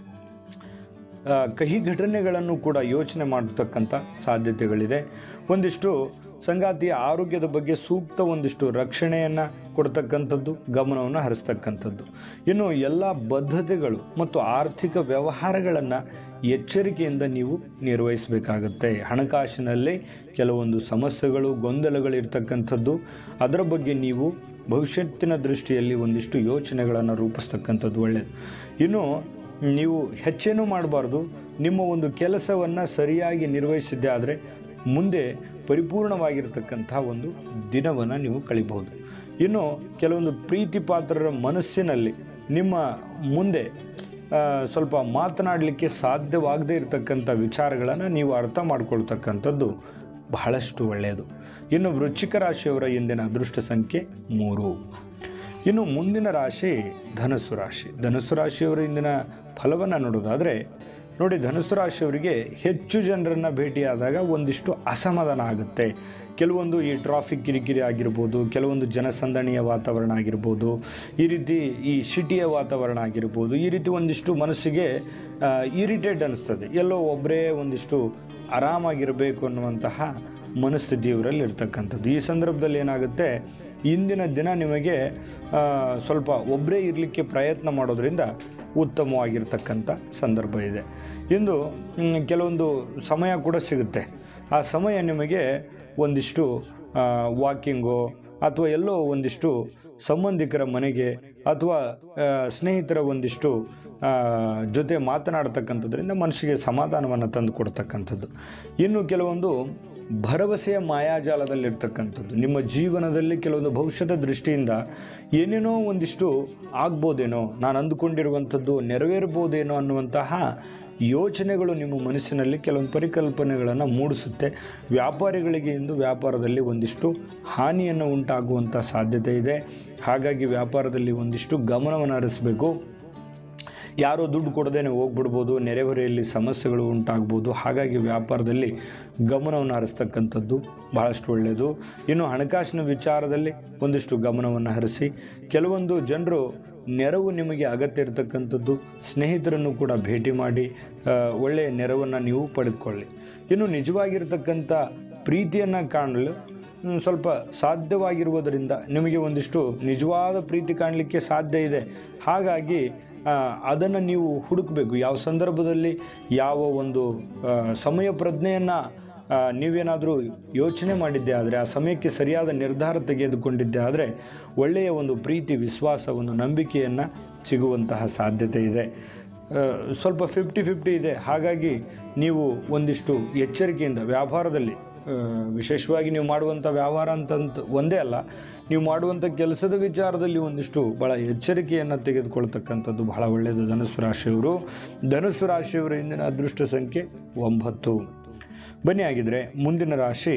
ಆ, ಕಹಿ ಘಟನೆಗಳನ್ನು ಕೂಡ ಯೋಚನೆ ಮಾಡತಕ್ಕಂಥ ಸಾಧ್ಯತೆಗಳಿದೆ ಒಂದಿಷ್ಟು ಸಂಗಾತಿಯ ಆರೋಗ್ಯದ ಬಗ್ಗೆ ಸೂಕ್ತ ಒಂದಿಷ್ಟು ರಕ್ಷಣೆಯನ್ನು ಕೊಡ್ತಕ್ಕಂಥದ್ದು ಗಮನವನ್ನು ಹರಿಸ್ತಕ್ಕಂಥದ್ದು ಇನ್ನು ಎಲ್ಲ ಬದ್ಧತೆಗಳು ಮತ್ತು ಆರ್ಥಿಕ ವ್ಯವಹಾರಗಳನ್ನು ಎಚ್ಚರಿಕೆಯಿಂದ ನೀವು ನಿರ್ವಹಿಸಬೇಕಾಗತ್ತೆ ಹಣಕಾಸಿನಲ್ಲಿ ಕೆಲವೊಂದು ಸಮಸ್ಯೆಗಳು ಗೊಂದಲಗಳು ಇರ್ತಕ್ಕಂಥದ್ದು ಅದರ ಬಗ್ಗೆ ನೀವು ಭವಿಷ್ಯತ್ತಿನ ದೃಷ್ಟಿಯಲ್ಲಿ ಒಂದಿಷ್ಟು ಯೋಚನೆಗಳನ್ನು ರೂಪಿಸ್ತಕ್ಕಂಥದ್ದು ಒಳ್ಳೆಯದು ಇನ್ನು ನೀವು ಹೆಚ್ಚೇನೂ ಮಾಡಬಾರ್ದು ನಿಮ್ಮ ಒಂದು ಕೆಲಸವನ್ನು ಸರಿಯಾಗಿ ನಿರ್ವಹಿಸಿದ್ದೆ ಆದರೆ ಮುಂದೆ ಪರಿಪೂರ್ಣವಾಗಿರ್ತಕ್ಕಂಥ ಒಂದು ದಿನವನ್ನು ನೀವು ಕಳಿಬಹುದು ಇನ್ನು ಕೆಲವೊಂದು ಪ್ರೀತಿ ಪಾತ್ರರ ಮನಸ್ಸಿನಲ್ಲಿ ನಿಮ್ಮ ಮುಂದೆ ಆ, ಸ್ವಲ್ಪ ಮಾತನಾಡಲಿಕ್ಕೆ ಸಾಧ್ಯವಾಗದೇ ಇರತಕ್ಕಂಥ ವಿಚಾರಗಳನ್ನು ನೀವು ಅರ್ಥ ಮಾಡ್ಕೊಳ್ತಕ್ಕಂಥದ್ದು ಬಹಳಷ್ಟು ಒಳ್ಳೆಯದು ಇನ್ನು ವೃಶ್ಚಿಕ ರಾಶಿಯವರ ಇಂದಿನ ಅದೃಷ್ಟ ಸಂಖ್ಯೆ ಮೂರು ಇನ್ನು ಮುಂದಿನ ರಾಶಿ ಧನಸ್ಸು ರಾಶಿ ಧನಸ್ಸು ರಾಶಿಯವರ ಇಂದಿನ ಫಲವನ್ನು ನೋಡೋದಾದರೆ ನೋಡಿ ಧನುಸ್ಸು ರಾಶಿಯವರಿಗೆ ಹೆಚ್ಚು ಜನರನ್ನು ಭೇಟಿಯಾದಾಗ ಒಂದಿಷ್ಟು ಅಸಮಾಧಾನ ಆಗುತ್ತೆ ಕೆಲವೊಂದು ಈ ಟ್ರಾಫಿಕ್ ಕಿರಿಕಿರಿ ಆಗಿರ್ಬೋದು ಕೆಲವೊಂದು ಜನಸಂದಣಿಯ ವಾತಾವರಣ ಆಗಿರ್ಬೋದು ಈ ರೀತಿ ಈ ಸಿಟಿಯ ವಾತಾವರಣ ಆಗಿರ್ಬೋದು ಈ ರೀತಿ ಒಂದಿಷ್ಟು ಮನಸ್ಸಿಗೆ ಇರಿಟೇಟ್ ಅನಿಸ್ತದೆ ಎಲ್ಲೋ ಒಬ್ಬರೇ ಒಂದಿಷ್ಟು ಆರಾಮಾಗಿರಬೇಕು ಅನ್ನುವಂತಹ ಮನಸ್ಥಿತಿ ಇವರಲ್ಲಿ ಇರ್ತಕ್ಕಂಥದ್ದು ಈ ಸಂದರ್ಭದಲ್ಲಿ ಏನಾಗುತ್ತೆ ಇಂದಿನ ದಿನ ನಿಮಗೆ ಆ, ಸ್ವಲ್ಪ ಒಬ್ಬರೇ ಇರಲಿಕ್ಕೆ ಪ್ರಯತ್ನ ಮಾಡೋದ್ರಿಂದ ಉತ್ತಮವಾಗಿರ್ತಕ್ಕಂಥ ಸಂದರ್ಭ ಇದೆ ಇಂದು ಮ್, ಕೆಲವೊಂದು ಸಮಯ ಕೂಡ ಸಿಗುತ್ತೆ ಆ ಸಮಯ ನಿಮಗೆ ಒಂದಿಷ್ಟು ವಾಕಿಂಗು ಅಥವಾ ಎಲ್ಲೋ ಒಂದಿಷ್ಟು ಸಂಬಂಧಿಕರ ಮನೆಗೆ ಅಥವಾ ಆ, ಸ್ನೇಹಿತರ ಒಂದಿಷ್ಟು ಆ, ಜೊತೆ ಮಾತನಾಡ್ತಕ್ಕಂಥದ್ರಿಂದ ಮನಸ್ಸಿಗೆ ಸಮಾಧಾನವನ್ನು ತಂದು ಕೊಡ್ತಕ್ಕಂಥದ್ದು ಇನ್ನು ಕೆಲವೊಂದು ಭರವಸೆಯ ಮಾಯಾಜಾಲದಲ್ಲಿರ್ತಕ್ಕಂಥದ್ದು ನಿಮ್ಮ ಜೀವನದಲ್ಲಿ ಕೆಲವೊಂದು ಭವಿಷ್ಯದ ದೃಷ್ಟಿಯಿಂದ ಏನೇನೋ ಒಂದಿಷ್ಟು ಆಗ್ಬೋದೇನೋ ನಾನು ಅಂದುಕೊಂಡಿರುವಂಥದ್ದು ನೆರವೇರ್ಬೋದೇನೋ ಅನ್ನುವಂತಹ ಯೋಚನೆಗಳು ನಿಮ್ಮ ಮನಸ್ಸಿನಲ್ಲಿ ಕೆಲವೊಂದು ಪರಿಕಲ್ಪನೆಗಳನ್ನು ಮೂಡಿಸುತ್ತೆ ವ್ಯಾಪಾರಿಗಳಿಗೆ ಇಂದು ವ್ಯಾಪಾರದಲ್ಲಿ ಒಂದಿಷ್ಟು ಹಾನಿಯನ್ನು ಉಂಟಾಗುವಂಥ ಸಾಧ್ಯತೆ ಇದೆ ಹಾಗಾಗಿ ವ್ಯಾಪಾರದಲ್ಲಿ ಒಂದಿಷ್ಟು ಗಮನವನ್ನು ಹರಿಸಬೇಕು ಯಾರೋ ದುಡ್ಡು ಕೊಡದೇನೆ ಹೋಗ್ಬಿಡ್ಬೋದು ನೆರೆಹೊರೆಯಲ್ಲಿ ಸಮಸ್ಯೆಗಳು ಉಂಟಾಗ್ಬೋದು ಹಾಗಾಗಿ ವ್ಯಾಪಾರದಲ್ಲಿ ಗಮನವನ್ನು ಹರಿಸ್ತಕ್ಕಂಥದ್ದು ಬಹಳಷ್ಟು ಒಳ್ಳೆಯದು ಇನ್ನು ಹಣಕಾಸಿನ ವಿಚಾರದಲ್ಲಿ ಒಂದಿಷ್ಟು ಗಮನವನ್ನು ಹರಿಸಿ ಕೆಲವೊಂದು ಜನರು ನೆರವು ನಿಮಗೆ ಅಗತ್ಯ ಇರತಕ್ಕಂಥದ್ದು ಸ್ನೇಹಿತರನ್ನು ಕೂಡ ಭೇಟಿ ಮಾಡಿ ಆ, ಒಳ್ಳೆಯ ನೆರವನ್ನು ನೀವು ಪಡೆದುಕೊಳ್ಳಿ ಇನ್ನು ನಿಜವಾಗಿರ್ತಕ್ಕಂಥ ಪ್ರೀತಿಯನ್ನು ಕಾಣಲು ಹ್ಮ್, ಸ್ವಲ್ಪ ಸಾಧ್ಯವಾಗಿರುವುದರಿಂದ ನಿಮಗೆ ಒಂದಿಷ್ಟು ನಿಜವಾದ ಪ್ರೀತಿ ಕಾಣಲಿಕ್ಕೆ ಸಾಧ್ಯ ಇದೆ ಹಾಗಾಗಿ ಅದನ್ನು ನೀವು ಹುಡುಕಬೇಕು ಯಾವ ಸಂದರ್ಭದಲ್ಲಿ ಯಾವ ಒಂದು ಆ, ಸಮಯ ಪ್ರಜ್ಞೆಯನ್ನು ನೀವೇನಾದರೂ ಯೋಚನೆ ಮಾಡಿದ್ದೆ ಆದರೆ ಆ ಸಮಯಕ್ಕೆ ಸರಿಯಾದ ನಿರ್ಧಾರ ತೆಗೆದುಕೊಂಡಿದ್ದೆ ಆದರೆ ಒಳ್ಳೆಯ ಒಂದು ಪ್ರೀತಿ ವಿಶ್ವಾಸ ಒಂದು ನಂಬಿಕೆಯನ್ನು ಸಿಗುವಂತಹ ಸಾಧ್ಯತೆ ಇದೆ ಆ, ಸ್ವಲ್ಪ ಫಿಫ್ಟಿ ಫಿಫ್ಟಿ ಇದೆ ಹಾಗಾಗಿ ನೀವು ಒಂದಿಷ್ಟು ಎಚ್ಚರಿಕೆಯಿಂದ ವ್ಯಾಪಾರದಲ್ಲಿ ಆ, ವಿಶೇಷವಾಗಿ ನೀವು ಮಾಡುವಂಥ ವ್ಯವಹಾರ ಅಂತಂತ ಒಂದೇ ಅಲ್ಲ ನೀವು ಮಾಡುವಂಥ ಕೆಲಸದ ವಿಚಾರದಲ್ಲಿ ಒಂದಿಷ್ಟು ಭಾಳ ಎಚ್ಚರಿಕೆಯನ್ನು ತೆಗೆದುಕೊಳ್ತಕ್ಕಂಥದ್ದು ಬಹಳ ಒಳ್ಳೆಯದು ಧನುಸ್ಸು ರಾಶಿಯವರು ಧನುಸ್ಸು ರಾಶಿಯವರ ಇಂದಿನ ಅದೃಷ್ಟ ಸಂಖ್ಯೆ ಒಂಬತ್ತು ಬನ್ನಿ ಆಗಿದ್ರೆ ಮುಂದಿನ ರಾಶಿ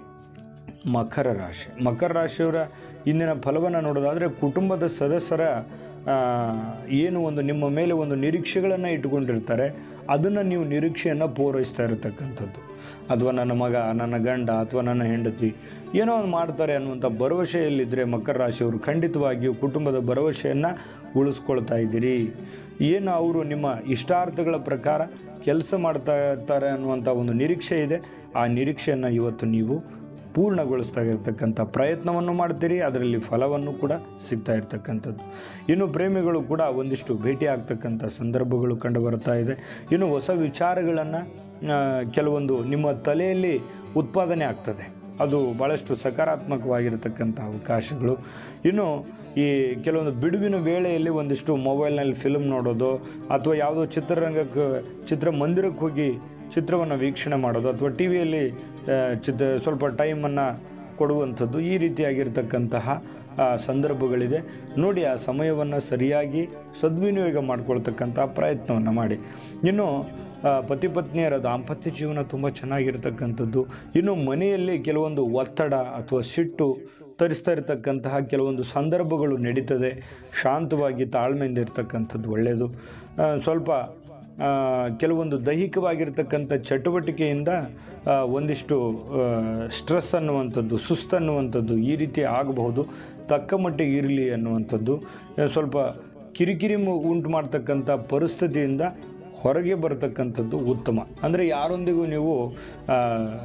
ಮಕರ ರಾಶಿ ಮಕರ ರಾಶಿಯವರ ಇಂದಿನ ಫಲವನ್ನು ನೋಡೋದಾದರೆ ಕುಟುಂಬದ ಸದಸ್ಯರ ಆ, ಏನು ಒಂದು ನಿಮ್ಮ ಮೇಲೆ ಒಂದು ನಿರೀಕ್ಷೆಗಳನ್ನು ಇಟ್ಟುಕೊಂಡಿರ್ತಾರೆ ಅದನ್ನು ನೀವು ನಿರೀಕ್ಷೆಯನ್ನು ಪೂರೈಸ್ತಾ ಇರತಕ್ಕಂಥದ್ದು ಅಥವಾ ನನ್ನ ಮಗ ನನ್ನ ಗಂಡ ಅಥವಾ ನನ್ನ ಹೆಂಡತಿ ಏನೋ ಒಂದು ಮಾಡ್ತಾರೆ ಅನ್ನುವಂಥ ಭರವಸೆಯಲ್ಲಿದ್ದರೆ ಮಕರ ರಾಶಿಯವರು ಖಂಡಿತವಾಗಿಯೂ ಕುಟುಂಬದ ಭರವಸೆಯನ್ನು ಉಳಿಸ್ಕೊಳ್ತಾ ಇದ್ದೀರಿ ಏನು ಅವರು ನಿಮ್ಮ ಇಷ್ಟಾರ್ಥಗಳ ಪ್ರಕಾರ ಕೆಲಸ ಮಾಡ್ತಾ ಇರ್ತಾರೆ ಅನ್ನುವಂಥ ಒಂದು ನಿರೀಕ್ಷೆ ಇದೆ ಆ ನಿರೀಕ್ಷೆಯನ್ನು ಇವತ್ತು ನೀವು ಪೂರ್ಣಗೊಳಿಸ್ತಾ ಇರತಕ್ಕಂಥ ಪ್ರಯತ್ನವನ್ನು ಮಾಡ್ತೀರಿ ಅದರಲ್ಲಿ ಫಲವನ್ನು ಕೂಡ ಸಿಗ್ತಾ ಇರ್ತಕ್ಕಂಥದ್ದು ಇನ್ನು ಪ್ರೇಮಿಗಳು ಕೂಡ ಒಂದಿಷ್ಟು ಭೇಟಿ ಆಗ್ತಕ್ಕಂಥ ಸಂದರ್ಭಗಳು ಕಂಡು ಬರ್ತಾ ಇದೆ ಇನ್ನು ಹೊಸ ವಿಚಾರಗಳನ್ನು ಕೆಲವೊಂದು ನಿಮ್ಮ ತಲೆಯಲ್ಲಿ ಉತ್ಪಾದನೆ ಆಗ್ತದೆ ಅದು ಭಾಳಷ್ಟು ಸಕಾರಾತ್ಮಕವಾಗಿರತಕ್ಕಂಥ ಅವಕಾಶಗಳು ಇನ್ನು ಈ ಕೆಲವೊಂದು ಬಿಡುವಿನ ವೇಳೆಯಲ್ಲಿ ಒಂದಿಷ್ಟು ಮೊಬೈಲ್ನಲ್ಲಿ ಫಿಲ್ಮ್ ನೋಡೋದು ಅಥವಾ ಯಾವುದೋ ಚಿತ್ರರಂಗಕ್ಕೆ ಚಿತ್ರಮಂದಿರಕ್ಕೆ ಹೋಗಿ ಚಿತ್ರವನ್ನು ವೀಕ್ಷಣೆ ಮಾಡೋದು ಅಥವಾ ಟಿ ವಿಯಲ್ಲಿ ಚಿತ್ರ ಸ್ವಲ್ಪ ಟೈಮನ್ನು ಕೊಡುವಂಥದ್ದು ಈ ರೀತಿಯಾಗಿರ್ತಕ್ಕಂತಹ ಆ, ಸಂದರ್ಭಗಳಿದೆ ನೋಡಿ ಆ ಸಮಯವನ್ನು ಸರಿಯಾಗಿ ಸದ್ವಿನಿಯೋಗ ಮಾಡ್ಕೊಳ್ತಕ್ಕಂಥ ಪ್ರಯತ್ನವನ್ನು ಮಾಡಿ ಇನ್ನು ಆ, ಪತಿ ಪತ್ನಿಯರ ದಾಂಪತ್ಯ ಜೀವನ ತುಂಬ ಚೆನ್ನಾಗಿರ್ತಕ್ಕಂಥದ್ದು ಇನ್ನು ಮನೆಯಲ್ಲಿ ಕೆಲವೊಂದು ಒತ್ತಡ ಅಥವಾ ಸಿಟ್ಟು ತರಿಸ್ತಾ ಇರತಕ್ಕಂತಹ ಕೆಲವೊಂದು ಸಂದರ್ಭಗಳು ನಡೀತದೆ ಶಾಂತವಾಗಿ ತಾಳ್ಮೆಯಿಂದ ಇರ್ತಕ್ಕಂಥದ್ದು ಒಳ್ಳೆಯದು ಆ, ಸ್ವಲ್ಪ ಆ, ಕೆಲವೊಂದು ದೈಹಿಕವಾಗಿರ್ತಕ್ಕಂಥ ಚಟುವಟಿಕೆಯಿಂದ ಆ, ಒಂದಿಷ್ಟು ಸ್ಟ್ರೆಸ್ ಅನ್ನುವಂಥದ್ದು ಸುಸ್ತು ಅನ್ನುವಂಥದ್ದು ಈ ರೀತಿ ಆಗಬಹುದು ತಕ್ಕ ಮಟ್ಟಿಗೆ ಇರಲಿ ಅನ್ನುವಂಥದ್ದು ಆ, ಸ್ವಲ್ಪ ಕಿರಿಕಿರಿ ಮು- ಉಂಟು ಮಾಡ್ತಕ್ಕಂಥ ಪರಿಸ್ಥಿತಿಯಿಂದ ಹೊರಗೆ ಬರತಕ್ಕಂಥದ್ದು ಉತ್ತಮ ಅಂದರೆ ಯಾರೊಂದಿಗೂ ನೀವು ಆ,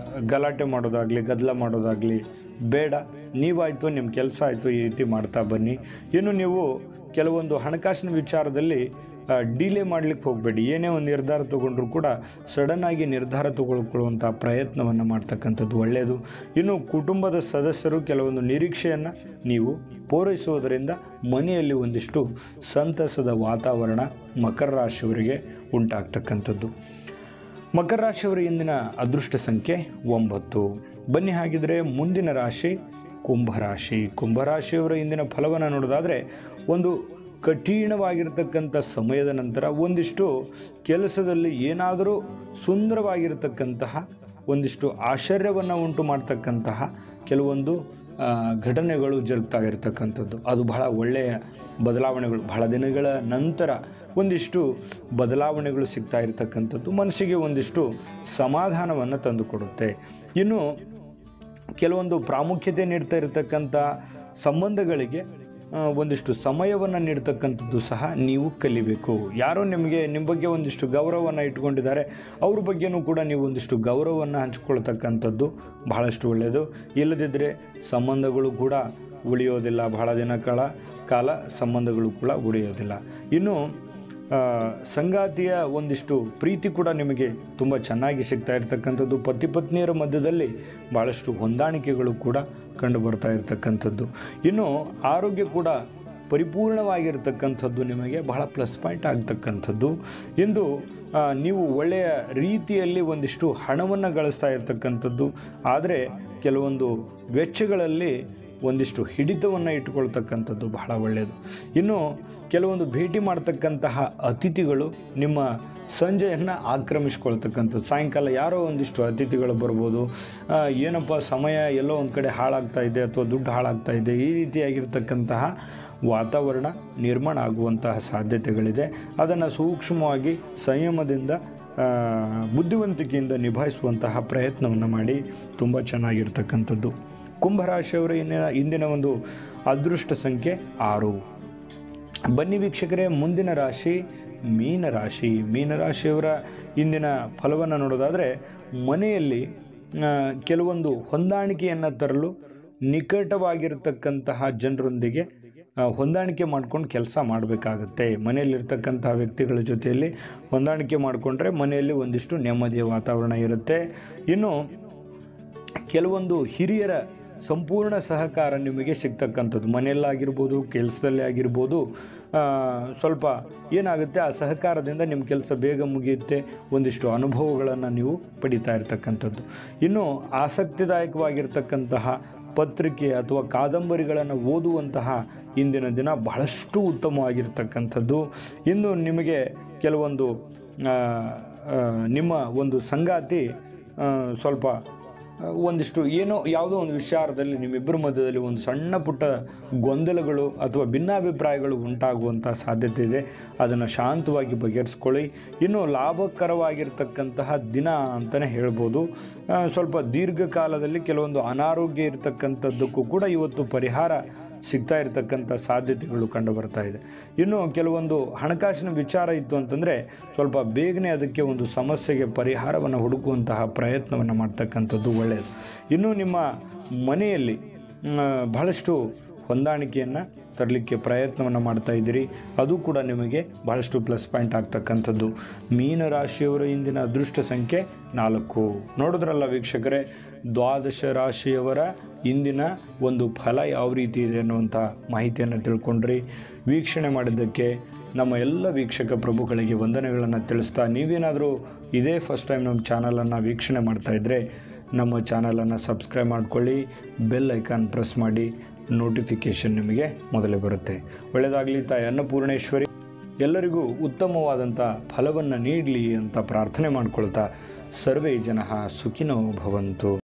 ಗಲಾಟೆ ಮಾಡೋದಾಗಲಿ ಗದ್ದಲ ಮಾಡೋದಾಗಲಿ ಬೇಡ ನೀವಾಯಿತು ನಿಮ್ಮ ಕೆಲಸ ಆಯಿತು ಈ ರೀತಿ ಮಾಡ್ತಾ ಬನ್ನಿ ಇನ್ನು ನೀವು ಕೆಲವೊಂದು ಹಣಕಾಸಿನ ವಿಚಾರದಲ್ಲಿ ಡಿಲೇ ಮಾಡಲಿಕ್ಕೆ ಹೋಗಬೇಡಿ ಏನೇ ಒಂದು ನಿರ್ಧಾರ ತಗೊಂಡ್ರೂ ಕೂಡ ಸಡನ್ನಾಗಿ ನಿರ್ಧಾರ ತಗೊಳ್ಕೊಳ್ಳುವಂಥ ಪ್ರಯತ್ನವನ್ನು ಮಾಡ್ತಕ್ಕಂಥದ್ದು ಒಳ್ಳೆಯದು ಇನ್ನು ಕುಟುಂಬದ ಸದಸ್ಯರು ಕೆಲವೊಂದು ನಿರೀಕ್ಷೆಯನ್ನು ನೀವು ಪೂರೈಸುವುದರಿಂದ ಮನೆಯಲ್ಲಿ ಒಂದಿಷ್ಟು ಸಂತಸದ ವಾತಾವರಣ ಮಕರ ರಾಶಿಯವರಿಗೆ ಉಂಟಾಗ್ತಕ್ಕಂಥದ್ದು ಮಕರ ರಾಶಿಯವರ ಇಂದಿನ ಅದೃಷ್ಟ ಸಂಖ್ಯೆ ಒಂಬತ್ತು ಬನ್ನಿ ಹಾಗಿದ್ರೆ ಮುಂದಿನ ರಾಶಿ ಕುಂಭರಾಶಿ ಕುಂಭರಾಶಿಯವರ ಇಂದಿನ ಫಲವನ್ನು ನೋಡೋದಾದರೆ ಒಂದು ಕಠಿಣವಾಗಿರ್ತಕ್ಕಂಥ ಸಮಯದ ನಂತರ ಒಂದಿಷ್ಟು ಕೆಲಸದಲ್ಲಿ ಏನಾದರೂ ಸುಂದರವಾಗಿರ್ತಕ್ಕಂತಹ ಒಂದಿಷ್ಟು ಆಶ್ಚರ್ಯವನ್ನು ಉಂಟು ಮಾಡ್ತಕ್ಕಂತಹ ಕೆಲವೊಂದು ಆ, ಘಟನೆಗಳು ಜರುಗ್ತಾ ಇರತಕ್ಕಂಥದ್ದು ಅದು ಬಹಳ ಒಳ್ಳೆಯ ಬದಲಾವಣೆಗಳು ಬಹಳ ದಿನಗಳ ನಂತರ ಒಂದಿಷ್ಟು ಬದಲಾವಣೆಗಳು ಸಿಗ್ತಾ ಇರತಕ್ಕಂಥದ್ದು ಮನಸ್ಸಿಗೆ ಒಂದಿಷ್ಟು ಸಮಾಧಾನವನ್ನು ತಂದುಕೊಡುತ್ತೆ ಇನ್ನು ಕೆಲವೊಂದು ಪ್ರಾಮುಖ್ಯತೆ ನೀಡ್ತಾ ಇರತಕ್ಕಂಥ ಸಂಬಂಧಗಳಿಗೆ ಆ, ಒಂದಿಷ್ಟು ಸಮಯವನ್ನು ನೀಡ್ತಕ್ಕಂಥದ್ದು ಸಹ ನೀವು ಕಲಿಬೇಕು ಯಾರೋ ನಿಮಗೆ ನಿಮ್ಮ ಬಗ್ಗೆ ಒಂದಿಷ್ಟು ಗೌರವವನ್ನು ಇಟ್ಕೊಂಡಿದ್ದಾರೆ ಅವ್ರ ಬಗ್ಗೆನೂ ಕೂಡ ನೀವು ಒಂದಿಷ್ಟು ಗೌರವವನ್ನು ಹಂಚ್ಕೊಳ್ತಕ್ಕಂಥದ್ದು ಬಹಳಷ್ಟು ಒಳ್ಳೆಯದು ಇಲ್ಲದಿದ್ದರೆ ಸಂಬಂಧಗಳು ಕೂಡ ಉಳಿಯೋದಿಲ್ಲ ಬಹಳ ದಿನಗಳ ಕಾಲ ಸಂಬಂಧಗಳು ಕೂಡ ಉಳಿಯೋದಿಲ್ಲ ಇನ್ನು ಆ, ಸಂಗಾತಿಯ ಒಂದಿಷ್ಟು ಪ್ರೀತಿ ಕೂಡ ನಿಮಗೆ ತುಂಬ ಚೆನ್ನಾಗಿ ಸಿಗ್ತಾ ಇರತಕ್ಕಂಥದ್ದು ಪತಿ ಪತ್ನಿಯರ ಮಧ್ಯದಲ್ಲಿ ಭಾಳಷ್ಟು ಹೊಂದಾಣಿಕೆಗಳು ಕೂಡ ಕಂಡು ಬರ್ತಾ ಇರತಕ್ಕಂಥದ್ದು ಇನ್ನು ಆರೋಗ್ಯ ಕೂಡ ಪರಿಪೂರ್ಣವಾಗಿರ್ತಕ್ಕಂಥದ್ದು ನಿಮಗೆ ಬಹಳ ಪ್ಲಸ್ ಪಾಯಿಂಟ್ ಆಗ್ತಕ್ಕಂಥದ್ದು ಎಂದು ಆ, ನೀವು ಒಳ್ಳೆಯ ರೀತಿಯಲ್ಲಿ ಒಂದಿಷ್ಟು ಹಣವನ್ನು ಗಳಿಸ್ತಾ ಇರತಕ್ಕಂಥದ್ದು ಆದರೆ ಕೆಲವೊಂದು ವೆಚ್ಚಗಳಲ್ಲಿ ಒಂದಿಷ್ಟು ಹಿಡಿತವನ್ನು ಇಟ್ಕೊಳ್ತಕ್ಕಂಥದ್ದು ಬಹಳ ಒಳ್ಳೆಯದು ಇನ್ನು ಕೆಲವೊಂದು ಭೇಟಿ ಮಾಡ್ತಕ್ಕಂತಹ ಅತಿಥಿಗಳು ನಿಮ್ಮ ಸಂಜೆಯನ್ನು ಆಕ್ರಮಿಸ್ಕೊಳ್ತಕ್ಕಂಥದ್ದು ಸಾಯಂಕಾಲ ಯಾರೋ ಒಂದಿಷ್ಟು ಅತಿಥಿಗಳು ಬರ್ಬೋದು ಆ, ಏನಪ್ಪ ಸಮಯ ಎಲ್ಲೋ ಒಂದು ಕಡೆ ಹಾಳಾಗ್ತಾ ಇದೆ ಅಥವಾ ದುಡ್ಡು ಹಾಳಾಗ್ತಾ ಇದೆ ಈ ರೀತಿಯಾಗಿರ್ತಕ್ಕಂತಹ ವಾತಾವರಣ ನಿರ್ಮಾಣ ಆಗುವಂತಹ ಸಾಧ್ಯತೆಗಳಿದೆ ಅದನ್ನು ಸೂಕ್ಷ್ಮವಾಗಿ ಸಂಯಮದಿಂದ ಆ, ಬುದ್ಧಿವಂತಿಕೆಯಿಂದ ನಿಭಾಯಿಸುವಂತಹ ಪ್ರಯತ್ನವನ್ನು ಮಾಡಿ ತುಂಬ ಚೆನ್ನಾಗಿರ್ತಕ್ಕಂಥದ್ದು ಕುಂಭರಾಶಿಯವರ ಇಂದಿನ ಇಂದಿನ ಒಂದು ಅದೃಷ್ಟ ಸಂಖ್ಯೆ ಆರು ಬನ್ನಿ ವೀಕ್ಷಕರೇ ಮುಂದಿನ ರಾಶಿ ಮೀನರಾಶಿ ಮೀನರಾಶಿಯವರ ಇಂದಿನ ಫಲವನ್ನು ನೋಡೋದಾದರೆ ಮನೆಯಲ್ಲಿ ಆ, ಕೆಲವೊಂದು ಹೊಂದಾಣಿಕೆಯನ್ನು ತರಲು ನಿಕಟವಾಗಿರ್ತಕ್ಕಂತಹ ಜನರೊಂದಿಗೆ ಆ, ಹೊಂದಾಣಿಕೆ ಮಾಡ್ಕೊಂಡು ಕೆಲಸ ಮಾಡಬೇಕಾಗತ್ತೆ ಮನೆಯಲ್ಲಿರ್ತಕ್ಕಂತಹ ವ್ಯಕ್ತಿಗಳ ಜೊತೆಯಲ್ಲಿ ಹೊಂದಾಣಿಕೆ ಮಾಡಿಕೊಂಡ್ರೆ ಮನೆಯಲ್ಲಿ ಒಂದಿಷ್ಟು ನೆಮ್ಮದಿಯ ವಾತಾವರಣ ಇರುತ್ತೆ ಇನ್ನು ಕೆಲವೊಂದು ಹಿರಿಯರ ಸಂಪೂರ್ಣ ಸಹಕಾರ ನಿಮಗೆ ಸಿಗ್ತಕ್ಕಂಥದ್ದು ಮನೆಯಲ್ಲಾಗಿರ್ಬೋದು ಕೆಲಸದಲ್ಲೇ ಆಗಿರ್ಬೋದು ಆ, ಸ್ವಲ್ಪ ಏನಾಗುತ್ತೆ ಆ ಸಹಕಾರದಿಂದ ನಿಮ್ಮ ಕೆಲಸ ಬೇಗ ಮುಗಿಯುತ್ತೆ ಒಂದಿಷ್ಟು ಅನುಭವಗಳನ್ನು ನೀವು ಪಡಿತಾ ಇರ್ತಕ್ಕಂಥದ್ದು ಇನ್ನು ಆಸಕ್ತಿದಾಯಕವಾಗಿರ್ತಕ್ಕಂತಹ ಪತ್ರಿಕೆ ಅಥವಾ ಕಾದಂಬರಿಗಳನ್ನು ಓದುವಂತಹ ಇಂದಿನ ದಿನ ಬಹಳಷ್ಟು ಉತ್ತಮವಾಗಿರ್ತಕ್ಕಂಥದ್ದು ಇನ್ನು ನಿಮಗೆ ಕೆಲವೊಂದು ಆ, ಆ, ನಿಮ್ಮ ಒಂದು ಸಂಗಾತಿ ಆ, ಸ್ವಲ್ಪ ಆ, ಒಂದಿಷ್ಟು ಏನೋ ಯಾವುದೋ ಒಂದು ವಿಚಾರದಲ್ಲಿ ನಿಮ್ಮಿಬ್ಬರ ಮಧ್ಯದಲ್ಲಿ ಒಂದು ಸಣ್ಣ ಪುಟ್ಟ ಗೊಂದಲಗಳು ಅಥವಾ ಭಿನ್ನಾಭಿಪ್ರಾಯಗಳು ಉಂಟಾಗುವಂಥ ಸಾಧ್ಯತೆ ಇದೆ ಅದನ್ನು ಶಾಂತವಾಗಿ ಬಗೆಹರಿಸ್ಕೊಳ್ಳಿ ಇನ್ನು ಲಾಭಕರವಾಗಿರ್ತಕ್ಕಂತಹ ದಿನ ಅಂತಲೇ ಹೇಳ್ಬೋದು ಆ, ಸ್ವಲ್ಪ ದೀರ್ಘಕಾಲದಲ್ಲಿ ಕೆಲವೊಂದು ಅನಾರೋಗ್ಯ ಇರತಕ್ಕಂಥದ್ದಕ್ಕೂ ಕೂಡ ಇವತ್ತು ಪರಿಹಾರ ಸಿಗ್ತಾ ಇರತಕ್ಕಂಥ ಸಾಧ್ಯತೆಗಳು ಕಂಡು ಬರ್ತಾ ಇದೆ ಇನ್ನು ಕೆಲವೊಂದು ಹಣಕಾಸಿನ ವಿಚಾರ ಇತ್ತು ಅಂತಂದರೆ ಸ್ವಲ್ಪ ಬೇಗನೆ ಅದಕ್ಕೆ ಒಂದು ಸಮಸ್ಯೆಗೆ ಪರಿಹಾರವನ್ನು ಹುಡುಕುವಂತಹ ಪ್ರಯತ್ನವನ್ನು ಮಾಡ್ತಕ್ಕಂಥದ್ದು ಒಳ್ಳೆಯದು ಇನ್ನು ನಿಮ್ಮ ಮನೆಯಲ್ಲಿ ಮ್, ಬಹಳಷ್ಟು ಹೊಂದಾಣಿಕೆಯನ್ನು ತರಲಿಕ್ಕೆ ಪ್ರಯತ್ನವನ್ನು ಮಾಡ್ತಾ ಇದ್ದೀರಿ ಅದು ಕೂಡ ನಿಮಗೆ ಬಹಳಷ್ಟು ಪ್ಲಸ್ ಪಾಯಿಂಟ್ ಆಗ್ತಕ್ಕಂಥದ್ದು ಮೀನರಾಶಿಯವರ ಇಂದಿನ ಅದೃಷ್ಟ ಸಂಖ್ಯೆ ನಾಲ್ಕು ನೋಡಿದ್ರಲ್ಲ ವೀಕ್ಷಕರೇ ದ್ವಾದಶ ರಾಶಿಯವರ ಇಂದಿನ ಒಂದು ಫಲ ಯಾವ ರೀತಿ ಇದೆ ಅನ್ನುವಂಥ ಮಾಹಿತಿಯನ್ನು ತಿಳ್ಕೊಂಡ್ರಿ ವೀಕ್ಷಣೆ ಮಾಡಿದ್ದಕ್ಕೆ ನಮ್ಮ ಎಲ್ಲ ವೀಕ್ಷಕ ಪ್ರಭುಗಳಿಗೆ ವಂದನೆಗಳನ್ನು ತಿಳಿಸ್ತಾ ನೀವೇನಾದರೂ ಇದೇ ಫಸ್ಟ್ ಟೈಮ್ ನಮ್ಮ ಚಾನಲನ್ನು ವೀಕ್ಷಣೆ ಮಾಡ್ತಾ ಇದ್ದರೆ ನಮ್ಮ ಚಾನಲನ್ನು ಸಬ್ಸ್ಕ್ರೈಬ್ ಮಾಡ್ಕೊಳ್ಳಿ ಬೆಲ್ ಐಕಾನ್ ಪ್ರೆಸ್ ಮಾಡಿ ನೋಟಿಫಿಕೇಷನ್ ನಿಮಗೆ ಮೊದಲೇ ಬರುತ್ತೆ ಒಳ್ಳೆಯದಾಗಲಿ ತಾಯಿ ಅನ್ನಪೂರ್ಣೇಶ್ವರಿ ಎಲ್ಲರಿಗೂ ಉತ್ತಮವಾದಂಥ ಫಲವನ್ನು ನೀಡಲಿ ಅಂತ ಪ್ರಾರ್ಥನೆ ಮಾಡ್ಕೊಳ್ತಾ ಸರ್ವೇ ಜನ ಸುಖಿನೋ ಭವಂತು